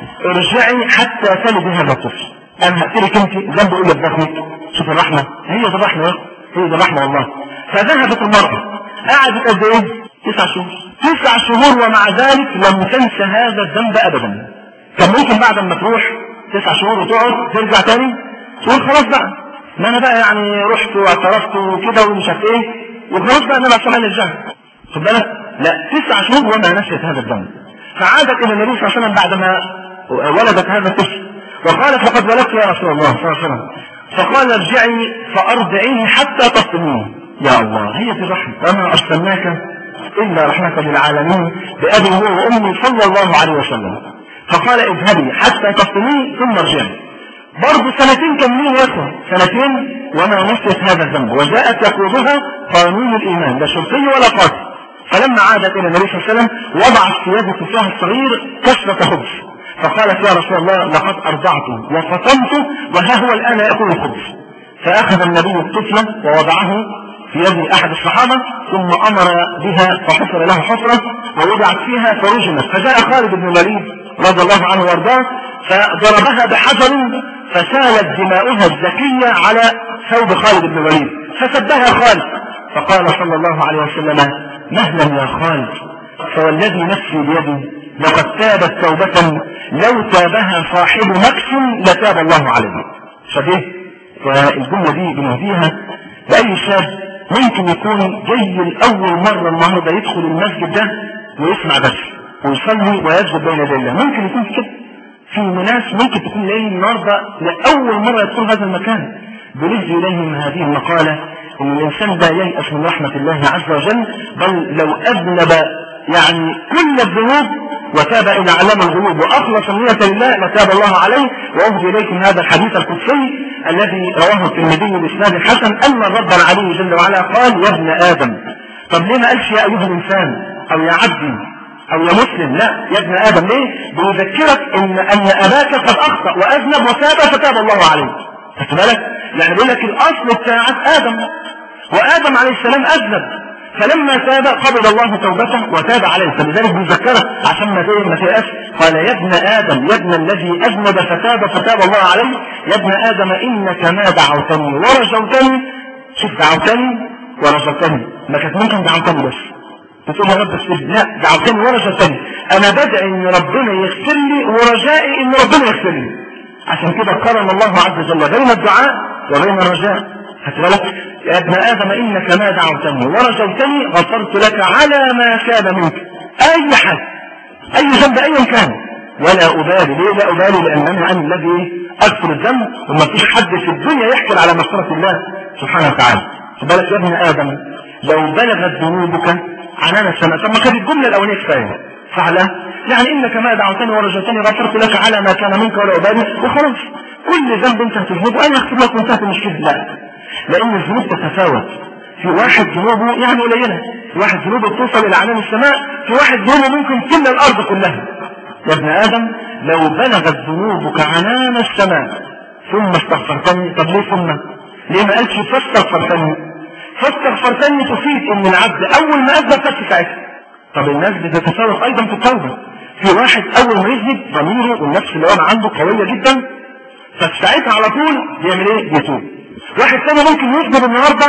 ارجعي حتى تلد هذا الطفل أنا هقتلك أنت ذنب إلا بضغمك شوف الرحمة هي دي الرحمة هي دي الرحمة والله فذهبت المرأة قعدت قد إيه؟ تسع شهور تسع شهور ومع ذلك لم تنسى هذا الذنب أبدا كان ممكن بعد ما تروح تسع شهور وتقعد ترجع تاني تقول خلاص بقى ما انا بقى يعني رحت واعترفت وكده ومش عارف ايه وخلاص بقى انا بقى سامعني الجهل خد بالك لا تسع شهور وما نسيت هذا الذنب فعادت الى النبي صلى الله عليه وسلم بعدما ولدت هذا الطفل وقالت لقد ولدت يا رسول الله صلى الله عليه وسلم فقال ارجعي فارضعيني حتى تصدميني يا الله هي دي الرحمه وما ارسلناك الا رحمه للعالمين بابي هو وامي صلى الله عليه وسلم فقال اذهبي حتى تصلي ثم ارجعي برضه سنتين كاملين يا اخوه سنتين وما نسيت هذا الذنب وجاءت يقودها قانون الايمان لا شرطي ولا قاتل فلما عادت الى النبي صلى الله عليه وسلم وضعت في يد طفلها الصغير كشفة خبز فقالت يا رسول الله لقد ارضعته وفطمته وها هو الان ياكل الخبز فاخذ النبي الطفل ووضعه في يد احد الصحابه ثم امر بها فحفر له حفره ووضعت فيها فرجمت فجاء خالد بن الوليد رضي الله عنه وارضاه فضربها بحجر فسالت دماؤها الزكية على ثوب خالد بن الوليد فسبها خالد فقال صلى الله عليه وسلم مهلا يا خالد فوالذي نفسي بيدي لقد تابت توبة لو تابها صاحب نفس لتاب الله عليه شبيه فالجملة دي بنهديها لأي شاب ممكن يكون جاي لأول مرة النهارده يدخل المسجد ده ويسمع بس ويصلي ويسجد بين يدي الله ممكن يكون كده في ناس ممكن تكون ليه النهارده لاول مره يدخل هذا المكان بنهدي اليهم هذه المقاله ان الانسان لا ييأس من رحمه الله عز وجل بل لو اذنب يعني كل الذنوب وتاب الى علام الغيوب واخلص النية لله لتاب الله عليه واهدي اليكم هذا الحديث القدسي الذي رواه الترمذي باسناد حسن ان الرب العلي جل وعلا قال يا ابن ادم طب ليه ما قالش يا ايها الانسان او يا عبدي او يا مسلم لا يا ابن ادم ليه بيذكرك ان ان اباك قد اخطا واذنب وتاب فتاب الله عليه خدت بالك يعني بيقول لك الاصل بتاعت ادم وادم عليه السلام اذنب فلما تاب قبل الله توبته وتاب عليه فلذلك بيذكره عشان ما تيه ما تيأس قال يا ابن ادم يا ابن الذي اذنب فتاب فتاب الله عليه يا ابن ادم انك ما دعوتني ورجوتني شوف دعوتني ورجوتني ما كانت ممكن دعوتني بس بتقول يا رب استجب لا دعوتني ورجوتني انا بدعي ان ربنا يغفر لي ورجائي ان ربنا يغفر لي عشان كده قرن الله عز وجل بين الدعاء وبين الرجاء بالك يا ابن آدم إنك ما دعوتني ورجوتني غفرت لك على ما كان منك أي حد أي ذنب أيا كان ولا أبالي ليه لا أبالي لأنني أنا الذي أغفر الذنب وما فيش حد في الدنيا يحكي على مغفرة الله سبحانه وتعالى بالك يا ابن آدم لو بلغت ذنوبك عنان السماء طب ما كانت الجملة الأولانية كفاية صح لا؟ يعني إنك ما دعوتني ورجوتني غفرت لك على ما كان منك ولا أبالي وخلاص كل ذنب أنت هتذنبه أنا أغفر لك وانتهت المشكلة لا لأن الذنوب تتفاوت في واحد ذنوبه يعني قليلة في واحد ذنوبه توصل إلى عنان السماء في واحد ذنوبه ممكن تملى الأرض كلها يا ابن آدم لو بلغت ذنوبك عنان السماء ثم استغفرتني طب ليه ثم ليه ما قالش فاستغفرتني فاستغفرتني تفيد ان العبد اول ما اذنب تبكي ساعتها طب الناس بتتفاوت ايضا في التوبه في واحد اول ما يذنب ضميره والنفس اللي هو عنده قويه جدا فساعتها على طول بيعمل ايه؟ يتوب واحد تاني ممكن يذنب النهارده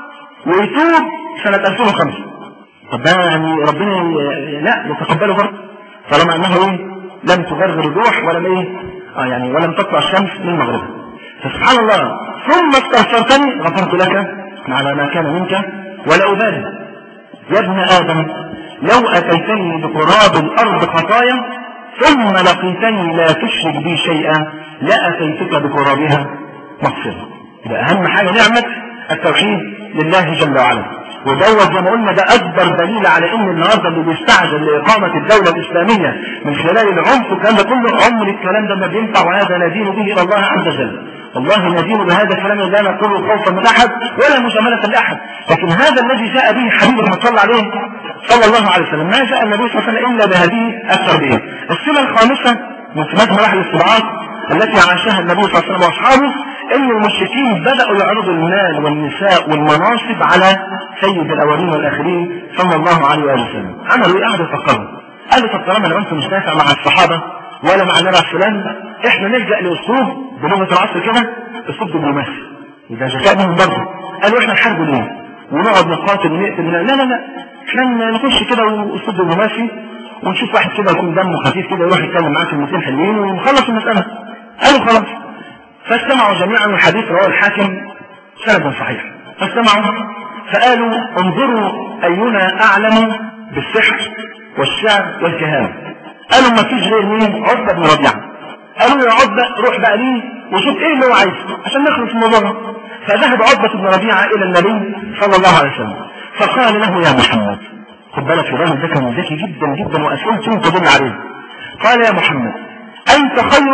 ويتوب سنة 2005 طب ده يعني ربنا ي- لا يتقبله برضه طالما انه ايه لم تغرغر الروح ولم ايه اه يعني ولم تطلع الشمس من مغربها فسبحان الله ثم استغفرتني غفرت لك على ما كان منك ولا ابالي يا ابن ادم لو اتيتني بقراب الارض خطايا ثم لقيتني لا تشرك بي شيئا لاتيتك بقرابها مغفره يبقى اهم حاجه نعمه التوحيد لله جل وعلا ودوت زي ما قلنا ده اكبر دليل على ان النهارده اللي بيستعجل لاقامه الدوله الاسلاميه من خلال العنف والكلام ده كله عمر الكلام ده ما بينفع وهذا ندين به الى الله عز وجل والله ندين بهذا الكلام لا نقول خوفا من احد ولا مجامله لاحد لكن هذا الذي جاء به حبيب رحمه الله عليه صلى الله عليه وسلم ما جاء النبي صلى الله عليه وسلم الا بهذه التربيه السنه الخامسه من سمات مراحل الاستضعاف التي عاشها النبي صلى الله عليه وسلم واصحابه ان المشركين بداوا يعرضوا المال والنساء والمناصب على سيد الاولين والاخرين صلى الله عليه واله وسلم عملوا ايه قعدوا يفكروا قالوا طب طالما لو انتم مش نافع مع الصحابه ولا مع النبي عليه السلام احنا نلجا لاسلوب بلغه العصر كده اسلوب دبلوماسي اذا ذكاء منهم برضه قالوا احنا نحاربوا ليه ونقعد نقاتل ونقتل لا لا لا احنا نخش كده اسلوب دبلوماسي ونشوف واحد كده يكون دمه خفيف كده يروح يتكلم معاه كلمتين حلوين ونخلص المساله قالوا خلاص فاستمعوا جميعا والحديث رواه الحاكم سند صحيح فاستمعوا فقالوا انظروا اينا اعلم بالسحر والشعر والكهانه قالوا ما فيش غير مين عتبه بن ربيعه قالوا يا عتبه روح بقى ليه وشوف ايه اللي هو عايزه عشان نخلص من الموضوع ده. فذهب عتبه بن ربيعه الى النبي صلى الله عليه وسلم فقال له يا محمد خد بالك الراجل ده كان ذكي جدا جدا واسئلته تدل عليه قال يا محمد انت خير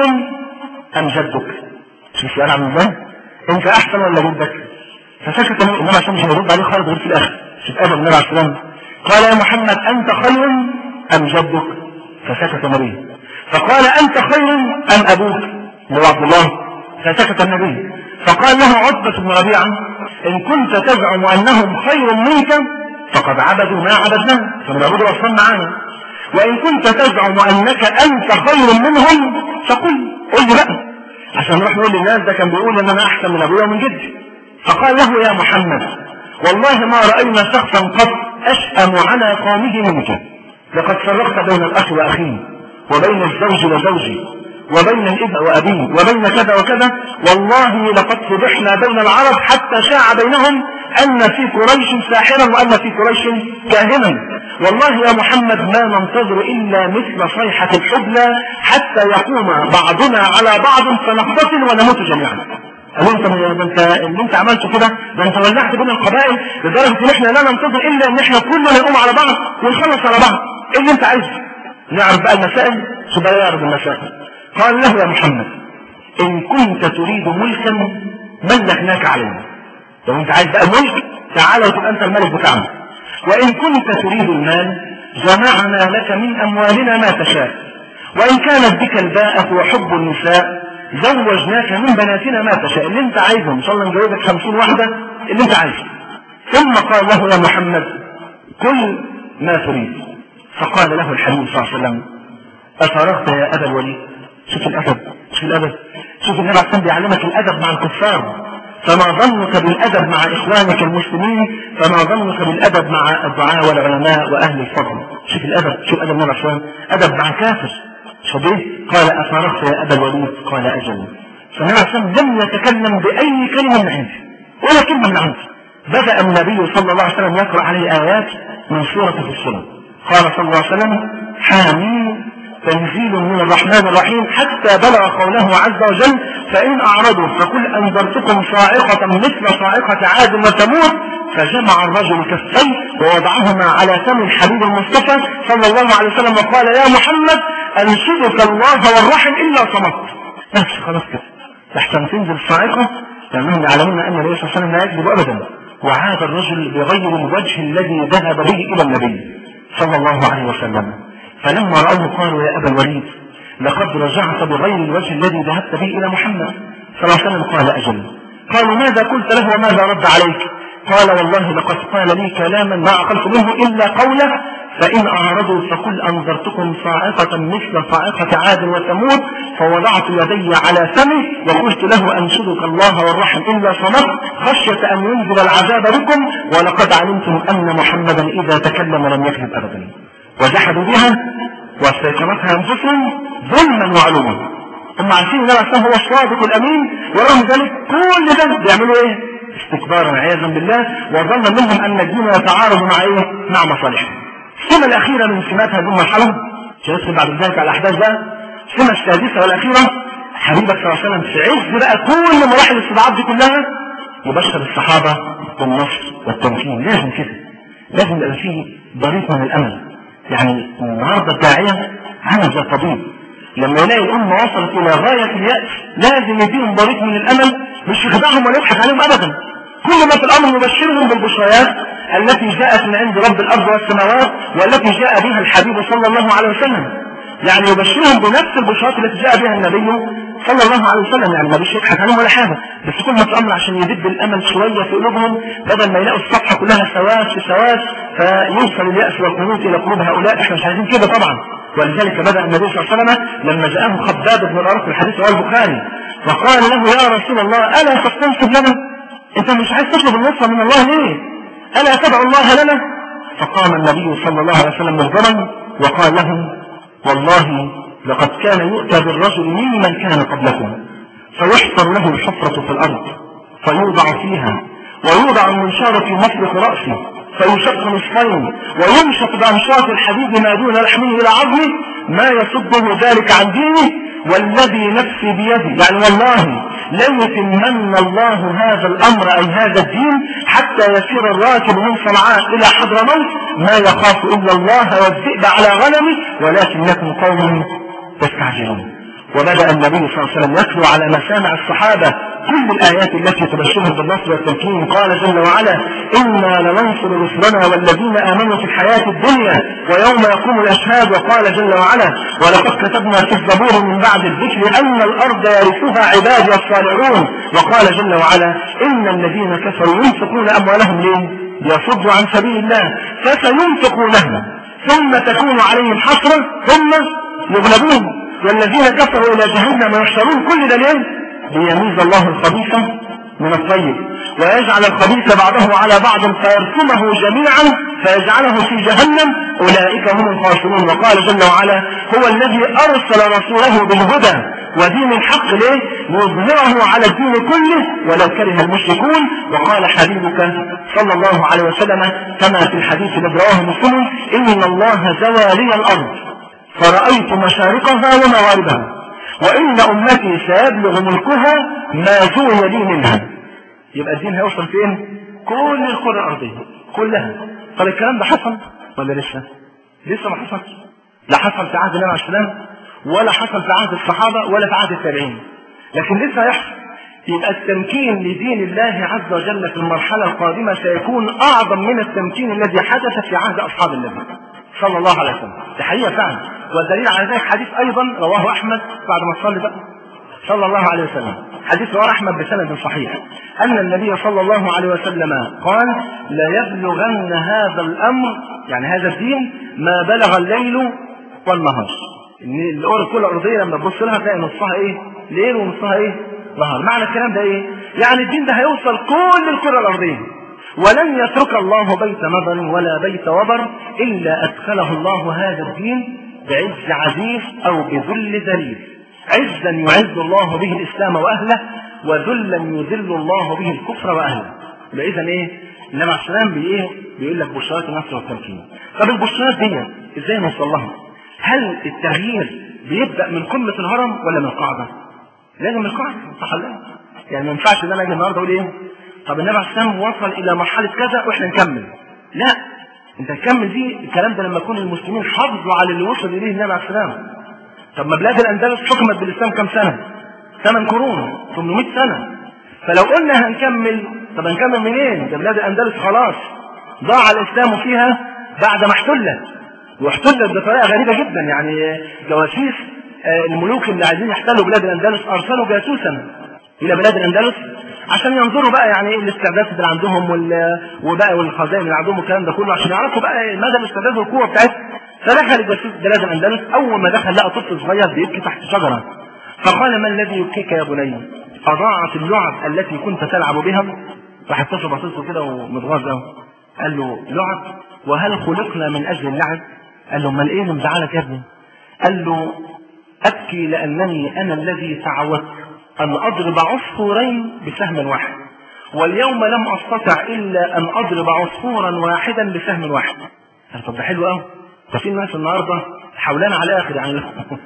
ام جدك شوف سؤال عامل ازاي انت احسن ولا جدك فسكت النبي انما عشان مش هيرد عليه خالص غير في الاخر شوف ادب النبي عليه السلام قال يا محمد انت خير ام جدك فسكت النبي فقال انت خير ام ابوك اللي هو عبد الله فسكت النبي فقال له عتبة بن ربيعة ان كنت تزعم انهم خير منك فقد عبدوا ما عبدناه فنعبدوا اصلا معانا وان كنت تزعم انك انت خير منهم فقل قل لي بقى عشان نروح نقول للناس ده كان بيقول ان انا احسن من ابويا ومن جدي فقال له يا محمد والله ما راينا شخصا قط اشأم على قومه منك لقد فرقت بين الاخ واخيه وبين الزوج وزوجه وبين الابن وابيه وبين كذا وكذا والله لقد فضحنا بين العرب حتى شاع بينهم ان في قريش ساحرا وان في قريش كاهنا والله يا محمد ما ننتظر الا مثل صيحه الحبلى حتى يقوم بعضنا على بعض فنقتتل ونموت جميعا قالوا انت ده انت اللي انت عملته كده ده انت ولعت بين القبائل لدرجه ان احنا لا ننتظر الا ان احنا كلنا نقوم على بعض ونخلص على بعض ايه اللي انت عايزه نعرف بقى المسائل ثم يعرف المسائل قال له يا محمد ان كنت تريد ملكا ملكناك علينا لو انت عايز بقى ملك تعال وتبقى انت الملك بتاعنا وان كنت تريد المال جمعنا لك من اموالنا ما تشاء وان كانت بك الباءة وحب النساء زوجناك من بناتنا ما تشاء اللي انت عايزه ان شاء الله نجوزك خمسين واحدة اللي انت عايزه ثم قال له يا محمد كل ما تريد فقال له الحبيب صلى الله عليه وسلم أفرغت يا أبا الوليد شوف الأدب شوف الأدب شوف النبي عليه بيعلمك الأدب مع الكفار فما ظنك بالأدب مع إخوانك المسلمين فما ظنك بالأدب مع الدعاء والعلماء وأهل الفضل شوف الأدب شوف أدب النبي عليه أدب مع كافر شبيه قال أفرغت يا أبا الوليد قال أجل فالنبي عليه لم يتكلم بأي كلمة من عنده ولا كلمة من عنده بدأ النبي صلى الله عليه وسلم يقرأ عليه آيات من سورة في السنة قال صلى الله عليه وسلم حامين تنزيل من الرحمن الرحيم حتى بلغ قوله عز وجل فإن أعرضوا فقل أنذرتكم صاعقة مثل صاعقة عاد وثمود فجمع الرجل كفيه ووضعهما على فم الحبيب المصطفى صلى الله عليه وسلم وقال يا محمد أنشدك الله والرحم إلا صمت بس خلاص كده لحسن تنزل صاعقة لأنهم يعلمون أن النبي صلى الله عليه وسلم لا يكذب أبدا وعاد الرجل بغير الوجه الذي ذهب به إلى النبي صلى الله عليه وسلم فلما رأوه قالوا يا أبا الوليد لقد رجعت بغير الوجه الذي ذهبت به إلى محمد صلى الله عليه وسلم قال أجل قالوا ماذا قلت له وماذا رد عليك قال والله لقد قال لي كلاما ما عقلت منه إلا قوله فإن أعرضوا فقل أنذرتكم صاعقة مثل صاعقة عاد وثمود فوضعت يدي على فمه وقلت له أنشدك الله والرحم إلا صمت خشية أن ينزل العذاب بكم ولقد علمتم أن محمدا إذا تكلم لم يكذب أبدا وجحدوا بها واستيقنتها أنفسهم ظلما وعلوما هم عارفين ان الله هو الصادق الامين ورغم ذلك كل ده بيعملوا ايه؟ استكبارا عياذا بالله وظن منهم ان الدين يتعارض مع ايه؟ مع مصالحهم. السمة الأخيرة من سمات هذه المرحلة سيدخل بعد ذلك على الأحداث بقى السمة السادسة والأخيرة حبيبك صلى الله عليه وسلم في عز بقى كل مراحل الاستضعاف دي كلها يبشر الصحابة بالنصر والتمكين لازم كده لازم يبقى فيه ضريط من الأمل يعني النهارده الداعية عامل زي الطبيب لما يلاقي الأمة وصلت إلى غاية اليأس لازم يديهم ضريط من الأمل مش يخدعهم ولا يضحك عليهم أبدا كل ما في الأمر نبشرهم بالبشريات التي جاءت من عند رب الأرض والسماوات والتي جاء بها الحبيب صلى الله عليه وسلم يعني يبشرهم بنفس البشرات التي جاء بها النبي صلى الله عليه وسلم يعني ما يضحك عليهم ولا حاجة بس كل ما في الأمر عشان يدب الأمل شوية في قلوبهم بدل ما يلاقوا الصفحة كلها سواس في سواس فيوصل اليأس والقنوط إلى قلوب هؤلاء احنا مش عايزين كده طبعا ولذلك بدأ النبي صلى الله عليه وسلم لما جاءه خباب بن الأرق في الحديث رواه البخاري وقال له يا رسول الله ألا تستنصب لنا أنت مش عايز تطلب النصر من الله ليه ألا تدعو الله لنا فقام النبي صلى الله عليه وسلم مهجرا وقال لهم والله لقد كان يؤتى بالرجل ممن كان قبلكم فيحفر له الحفرة في الأرض فيوضع فيها ويوضع المنشار في مفرق رأسه فيشق نصفين ويمشط بأنشاط الحديد ما دون لحمه إلى عظمه ما يصده ذلك عن دينه والذي نفسي بيده يعني والله لن يتمن الله هذا الأمر أي هذا الدين حتى يسير الراكب من صنعاء إلى حضرموت ما يخاف إلا الله والذئب على غنمه ولكنكم قوم تستعجلون وبدأ النبي صلى الله عليه وسلم يتلو على مسامع الصحابة كل الآيات التي تبشرهم بالنصر والتمكين قال جل وعلا إنا لننصر رسلنا والذين آمنوا في الحياة الدنيا ويوم يقوم الأشهاد وقال جل وعلا ولقد كتبنا في الزبور من بعد الذكر أن الأرض يرثها عبادي الصالحون وقال جل وعلا إن الذين كفروا ينفقون أموالهم ليه؟ ليصدوا عن سبيل الله فسينفقونها ثم تكون عليهم حسرة ثم يغلبون والذين كفروا إلى جهنم يحشرون كل ده ليه؟ ليميز الله الخبيث من الطيب ويجعل الخبيث بعضه على بعض فيرسمه جميعا فيجعله في جهنم أولئك هم الخاسرون وقال جل وعلا هو الذي أرسل رسوله بالهدى ودين الحق ليه ليظهره على الدين كله ولو كره المشركون وقال حبيبك صلى الله عليه وسلم كما في الحديث الذي رواه مسلم إن الله زوى لي الأرض فرأيت مشارقها ومغاربها وإن أمتي سيبلغ ملكها ما زوي لي منها يبقى الدين هيوصل فين؟ كل الكرة الأرضية كلها طب الكلام ده حصل ولا لسه؟ لسه ما حصلش لا حصل في عهد النبي عليه السلام ولا حصل في عهد الصحابة ولا في عهد التابعين لكن لسه هيحصل يبقى التمكين لدين الله عز وجل في المرحلة القادمة سيكون أعظم من التمكين الذي حدث في عهد أصحاب النبي صلى الله عليه وسلم دي حقيقة فعلا والدليل على ذلك حديث أيضا رواه أحمد بعد ما تصلي بقى صلى الله عليه وسلم حديث رواه احمد بسند صحيح ان النبي صلى الله عليه وسلم قال لا يبلغن هذا الامر يعني هذا الدين ما بلغ الليل والنهار ان الارض كل ارضيه لما تبص لها تلاقي نصها ايه ليل ونصها ايه نهار معنى الكلام ده ايه يعني الدين ده هيوصل كل الكره الارضيه ولن يترك الله بيت مضر ولا بيت وبر الا ادخله الله هذا الدين بعز عزيز او بذل ذليل عزا يعز الله به الاسلام واهله وذلا يذل الله به الكفر واهله يبقى اذا ايه النبي عليه السلام بايه بيقول لك بشرات النصر والتمكين طب البشرات دي ازاي نوصل لها هل التغيير بيبدا من قمه الهرم ولا من القاعده لازم من القاعده صح ولا لا؟ يعني ما ينفعش ان انا اجي النهارده اقول ايه طب النبي عليه السلام وصل الى مرحله كذا واحنا نكمل لا انت تكمل دي الكلام ده لما يكون المسلمين حافظوا على اللي وصل اليه النبي عليه السلام طب ما بلاد الاندلس حكمت بالاسلام كم سنه؟ ثمان قرون 800 سنه فلو قلنا هنكمل طب هنكمل منين؟ ده بلاد الاندلس خلاص ضاع الاسلام فيها بعد ما احتلت واحتلت بطريقه غريبه جدا يعني جواسيس الملوك اللي عايزين يحتلوا بلاد الاندلس ارسلوا جاسوسا الى بلاد الاندلس عشان ينظروا بقى يعني ايه الاستعدادات اللي عندهم وال... وبقى والخزائن اللي عندهم والكلام ده كله عشان يعرفوا بقى مدى الاستعداد والقوه بتاعتهم فدخل الجاسوس بلاد الاندلس اول ما دخل لقى طفل صغير بيبكي تحت شجره فقال ما الذي يبكيك يا بني؟ اضاعت اللعب التي كنت تلعب بها راح الطفل باصص له كده ومتغاظ قوي قال له لعب وهل خلقنا من اجل اللعب؟ قال له امال ايه اللي مزعلك يا ابني؟ قال له ابكي لانني انا الذي تعودت أن أضرب عصفورين بسهم واحد واليوم لم أستطع إلا أن أضرب عصفورا واحدا بسهم واحد طب ده حلو قوي ده في ناس النهارده حولنا على الاخر يعني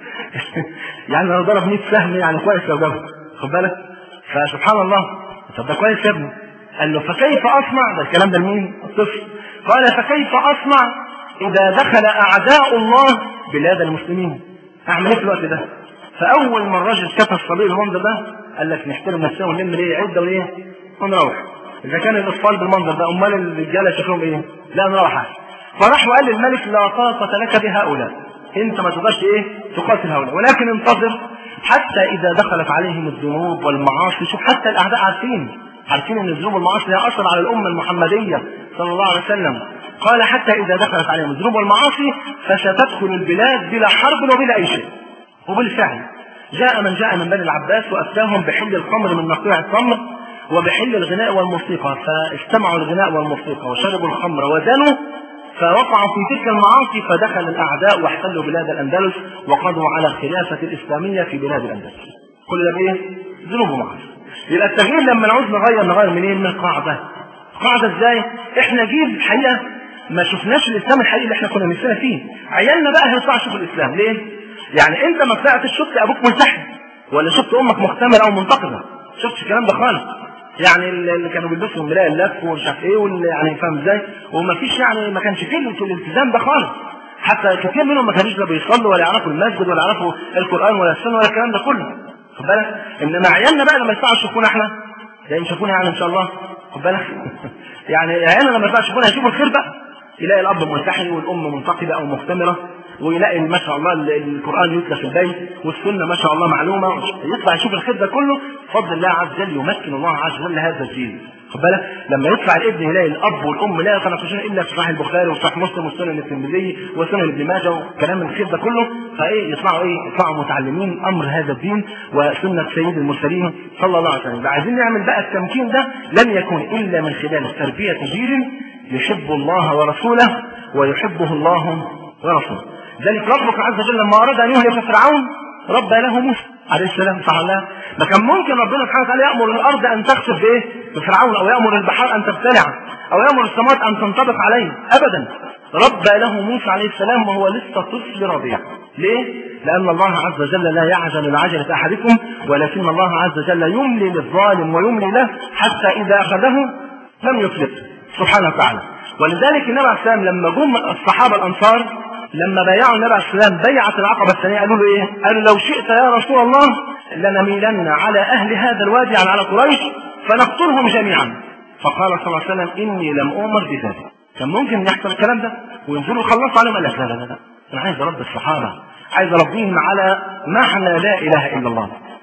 يعني لو ضرب 100 سهم يعني كويس لو جابه خد بالك فسبحان الله طب ده كويس يا ابني قال له فكيف اصنع ده الكلام ده لمين؟ الطفل قال فكيف اصنع اذا دخل اعداء الله بلاد المسلمين اعمل ايه في الوقت ده؟ فاول ما الراجل شاف الصبي المنظر ده قال لك نحترم نفسنا ونلم ايه عده وايه ونروح اذا كان الاطفال بالمنظر ده امال الرجاله شكلهم ايه لا نروح احسن فراح وقال للملك لا طاقه لك بهؤلاء انت ما تقدرش ايه تقاتل هؤلاء ولكن انتظر حتى اذا دخلت عليهم الذنوب والمعاصي شوف حتى الاعداء عارفين عارفين ان الذنوب والمعاصي لها اثر على الامه المحمديه صلى الله عليه وسلم قال حتى اذا دخلت عليهم الذنوب والمعاصي فستدخل البلاد بلا حرب وبلا اي شيء وبالفعل جاء من جاء من بني العباس وافتاهم بحل الخمر من نقيع التمر وبحل الغناء والموسيقى فاستمعوا الغناء والموسيقى وشربوا الخمر وزنوا فوقعوا في تلك المعاصي فدخل الاعداء واحتلوا بلاد الاندلس وقضوا على الخلافه الاسلاميه في بلاد الاندلس. كل ده بايه؟ ذنوب ومعاصي. يبقى التغيير لما نعوز نغير نغير منين؟ من القاعده. قاعده ازاي؟ احنا جيل الحقيقه ما شفناش الاسلام الحقيقي اللي احنا كنا نفسنا فيه. عيالنا بقى هيطلعوا يشوفوا الاسلام، ليه؟ يعني انت ما طلعتش شفت ابوك ملتحي ولا شفت امك مختمره او منتقده شفتش الكلام ده خالص يعني اللي كانوا بيلبسوا ملاء اللف ومش عارف ايه واللي يعني فاهم ازاي وما فيش يعني ما كانش فيه الالتزام ده خالص حتى كثير منهم ما كانوش لا بيصلوا ولا يعرفوا المسجد ولا يعرفوا القران ولا السنه ولا الكلام ده كله خد بالك انما عيالنا بقى لما يطلعوا يشوفونا احنا يعني يشوفونا يعني ان شاء الله خد بالك يعني عيالنا لما يطلعوا يشوفونا يشوفوا الخير بقى يلاقي الاب ملتحي والام منتقده او مختمره ويلاقي ما شاء الله القران يتلى في البيت والسنه ما شاء الله معلومه يطلع يشوف الخير ده كله بفضل الله عز وجل يمكن الله عز وجل هذا الجيل خد بالك لما يطلع الابن يلاقي الاب والام لا يتناقشون الا في صحيح البخاري وصحيح مسلم والسنن الترمذي وسنن ابن ماجه وكلام الخير ده كله فايه يطلعوا ايه يطلعوا متعلمين امر هذا الدين وسنه سيد المرسلين صلى الله عليه وسلم عايزين نعمل بقى التمكين ده لن يكون الا من خلال تربيه جيل يحب الله ورسوله ويحبه الله ورسوله ذلك ربك عز وجل لما اراد ان يهلك فرعون ربى له موسى عليه السلام صح الله ما كان ممكن ربنا سبحانه وتعالى يامر الارض ان تخسف بايه؟ بفرعون او يامر البحار ان تبتلع او يامر السماوات ان تنطبق عليه ابدا ربى له موسى عليه السلام وهو لسه طفل رضيع ليه؟ لأن الله عز وجل لا يعجل العجلة أحدكم ولكن الله عز وجل يملي للظالم ويملي له حتى إذا أخذه لم يفلت سبحانه وتعالى ولذلك النبي عليه السلام لما جم الصحابة الأنصار لما بايعوا النبي عليه السلام بيعة العقبة الثانية قالوا له إيه؟ قالوا لو شئت يا رسول الله لنميلن على أهل هذا الوادي على على قريش فنقتلهم جميعا فقال صلى الله عليه وسلم إني لم أؤمر بذلك كان ممكن يحصل الكلام ده وينزلوا يخلصوا عليهم قال لك لا لا لا أنا عايز أربي الصحابة عايز أربيهم على معنى لا إله إلا الله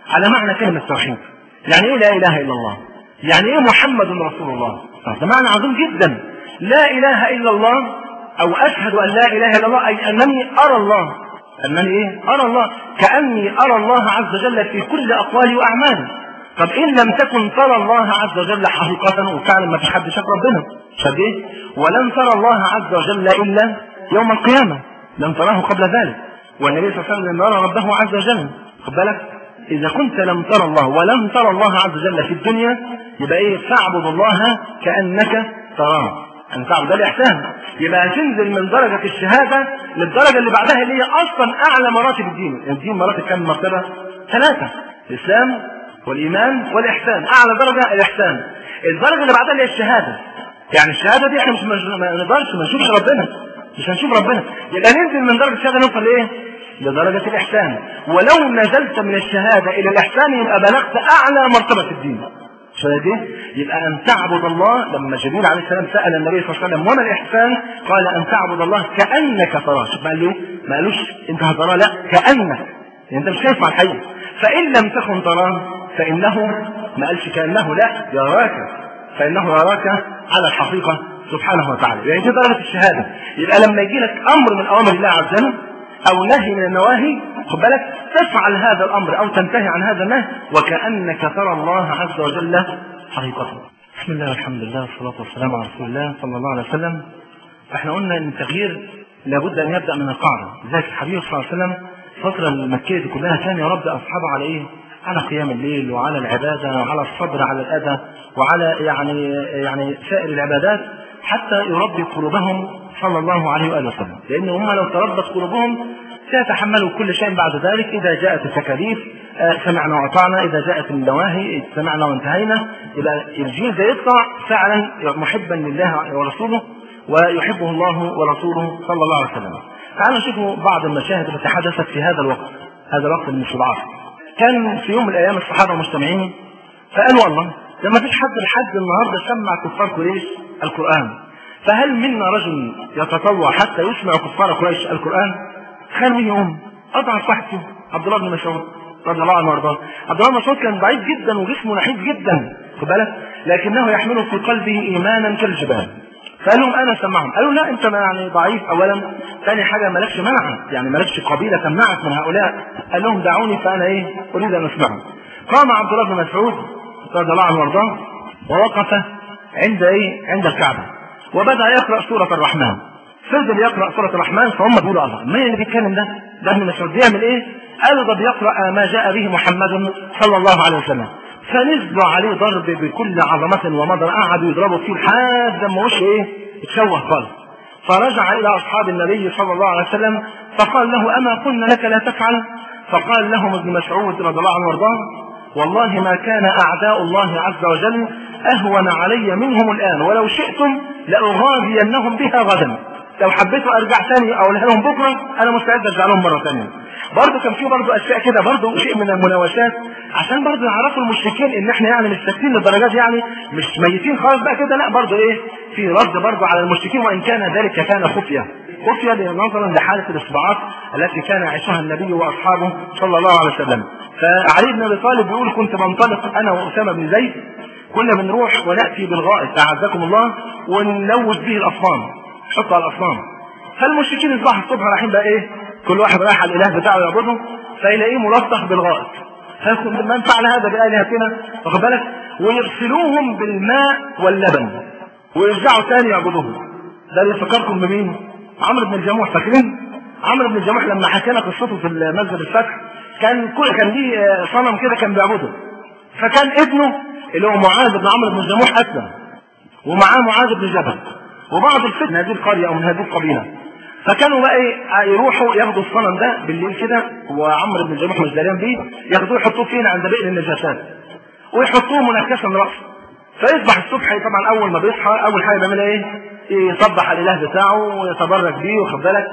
على معنى كلمة توحيد يعني ايه لا اله الا الله يعني ايه محمد رسول الله ده معنى عظيم جدا لا اله الا الله او اشهد ان لا اله الا الله اي انني ارى الله انني ايه ارى الله كاني ارى الله عز وجل في كل اقوالي واعمالي طب ان لم تكن ترى الله عز وجل حقيقة وفعلا ما فيش حد شاف ربنا شاف ايه ولن ترى الله عز وجل الا يوم القيامة لم تراه قبل ذلك والنبي صلى الله عليه وسلم يرى ربه عز وجل خد بالك إذا كنت لم ترى الله ولم ترى الله عز وجل في الدنيا يبقى إيه فاعبد الله كأنك تراه أن تعبد الإحسان يبقى هتنزل من درجة الشهادة للدرجة اللي بعدها اللي هي أصلا أعلى مراتب الدين الدين مراتب كم مرتبة؟ ثلاثة الإسلام والإيمان والإحسان أعلى درجة الإحسان الدرجة اللي بعدها اللي هي الشهادة يعني الشهادة دي احنا مش ما نقدرش ما نشوفش ربنا مش هنشوف ربنا يبقى ننزل من درجة الشهادة نوصل لإيه؟ لدرجة الإحسان ولو نزلت من الشهادة إلى الإحسان يبقى بلغت أعلى مرتبة الدين شاهد يبقى أن تعبد الله لما جبريل عليه السلام سأل النبي صلى الله عليه وسلم وما الإحسان قال أن تعبد الله كأنك تراه شوف قال له ما قالوش أنت هتراه لا كأنك يعني أنت مش شايف مع الحقيقة فإن لم تكن تراه فإنه ما قالش كأنه لا يراك فإنه يراك على الحقيقة سبحانه وتعالى يعني دي درجة الشهادة يبقى لما يجي لك أمر من أوامر الله عز وجل أو نهي من النواهي خد بالك تفعل هذا الأمر أو تنتهي عن هذا النهي وكأنك ترى الله عز وجل حقيقته بسم الله والحمد لله والصلاة والسلام على رسول الله صلى الله عليه وسلم فاحنا قلنا ان التغيير لابد ان يبدا من القاعده لذلك الحبيب صلى الله عليه وسلم الفتره المكيه دي كلها كان يربي اصحابه على ايه؟ على قيام الليل وعلى العباده وعلى الصبر على الاذى وعلى يعني يعني سائر العبادات حتى يربي قلوبهم صلى الله عليه واله وسلم لان هم لو تربت قلوبهم سيتحملوا كل شيء بعد ذلك اذا جاءت التكاليف سمعنا واطعنا اذا جاءت النواهي سمعنا وانتهينا يبقى الجيل ده يطلع فعلا محبا لله ورسوله ويحبه الله ورسوله صلى الله عليه وسلم تعالوا نشوفوا بعض المشاهد التي حدثت في هذا الوقت هذا الوقت المستضعف كان في يوم من الايام الصحابه مجتمعين فقالوا الله ده ما فيش حد لحد النهارده سمع كفار قريش القران فهل منا رجل يتطوع حتى يسمع كفار قريش القران كان مين يقوم اضعف واحد فيهم عبد الله بن مسعود رضي الله عنه وارضاه عبد الله بن مسعود كان ضعيف جدا وجسمه نحيف جدا خد بالك لكنه يحمل في قلبه ايمانا كالجبال فقال لهم انا سمعهم قالوا لا انت يعني ضعيف اولا ثاني حاجه مالكش منع يعني مالكش قبيله تمنعك من هؤلاء قال لهم دعوني فانا ايه اريد ان اسمعهم قام عبد الله بن مسعود رضي الله عنه وارضاه ووقف عند ايه عند الكعبه وبدا يقرا سوره الرحمن فضل يقرا سوره الرحمن فهم بيقولوا الله مين اللي بيتكلم ده؟ ده ابن مسعود بيعمل ايه؟ قالوا ده بيقرا ما جاء به محمد صلى الله عليه وسلم فنزلوا عليه ضرب بكل عظمة ومضر قعدوا يضربوا فيه لحد ما وشه ايه اتشوه خالص فرجع الى اصحاب النبي صلى الله عليه وسلم فقال له اما قلنا لك لا تفعل فقال لهم ابن مسعود رضي الله عنه وارضاه والله ما كان اعداء الله عز وجل اهون علي منهم الان ولو شئتم لاغاذينهم بها غدا لو حبيت ارجع ثاني او لهم بكره انا مستعد ارجع لهم مره ثانيه برضه كان في برضه اشياء كده برضه شيء من المناوشات عشان برضه يعرفوا المشركين ان احنا يعني مش ساكتين للدرجات يعني مش ميتين خالص بقى كده لا برضه ايه في رد برضه على المشركين وان كان ذلك كان خفيه خفيه نظرا لحاله الاصبعات التي كان يعيشها النبي واصحابه صلى الله عليه وسلم فعلي بن ابي طالب بيقول كنت بنطلق انا واسامه بن زيد كنا بنروح وناتي بالغائط اعزكم الله ونلوث به الاصنام نحطه على الاصنام فالمشركين يصبحوا الصبح رايحين بقى ايه كل واحد رايح على الاله بتاعه يعبده فيلاقيه ملطخ بالغائط فيقول من فعل هذا بآلهتنا واخد بالك ويغسلوهم بالماء واللبن ويرجعوا تاني يعبدوهم ده اللي يفكركم بمين؟ عمرو بن الجموح فاكرين؟ عمرو بن الجموح لما حكى لنا قصته في مسجد الفتح كان كل كان ليه صنم كده كان بيعبده فكان ابنه اللي هو معاذ بن عمرو بن الجموح اسلم ومعاه معاذ بن جبل وبعض الفتن هذه القريه او من هذه القبيله فكانوا بقى ايه يروحوا ياخدوا الصنم ده بالليل كده وعمرو بن الجموح مش داريان بيه ياخدوه يحطوه فين عند بئر النجاسات ويحطوه منكسا راسه فيصبح الصبح طبعا اول ما بيصحى اول حاجه بيعملها ايه؟ يصبح على الاله بتاعه ويتبرك بيه واخد بالك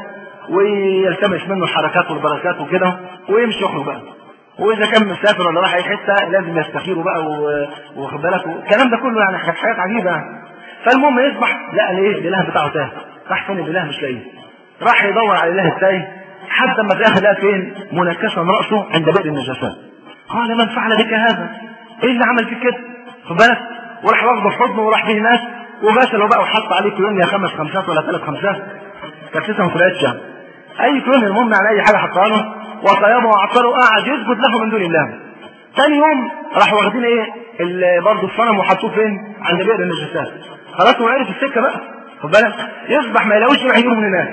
ويلتمس منه الحركات والبركات وكده ويمشي يخرج بقى واذا كان مسافر ولا راح اي حته لازم يستخيروا بقى واخد بالك الكلام ده كله يعني كانت حاجات عجيبه يعني فالمهم يصبح لقى الايه الاله بتاعه تاه راح فين الاله مش لاقيه راح يدور على الاله التايه لحد ما في الاخر لقى فين منكسا راسه عند بئر النجاسات قال من فعل بك هذا ايه اللي عمل فيك كده خد بالك وراح واخده في حضنه وراح به هناك وغسله بقى وحط عليه كولونيا خمس خمسات ولا ثلاث خمسات كانت لسه ما طلعتش يعني اي كولونيا المهم على اي حاجه حطها له وطيبه وعطره وقعد يسجد له من دون الله ثاني يوم راحوا واخدين ايه برضه الصنم وحطوه فين عند بئر النجاسات خلاص هو عرف السكه بقى خد بالك يصبح ما يلاقوش يروح يجيبه من هناك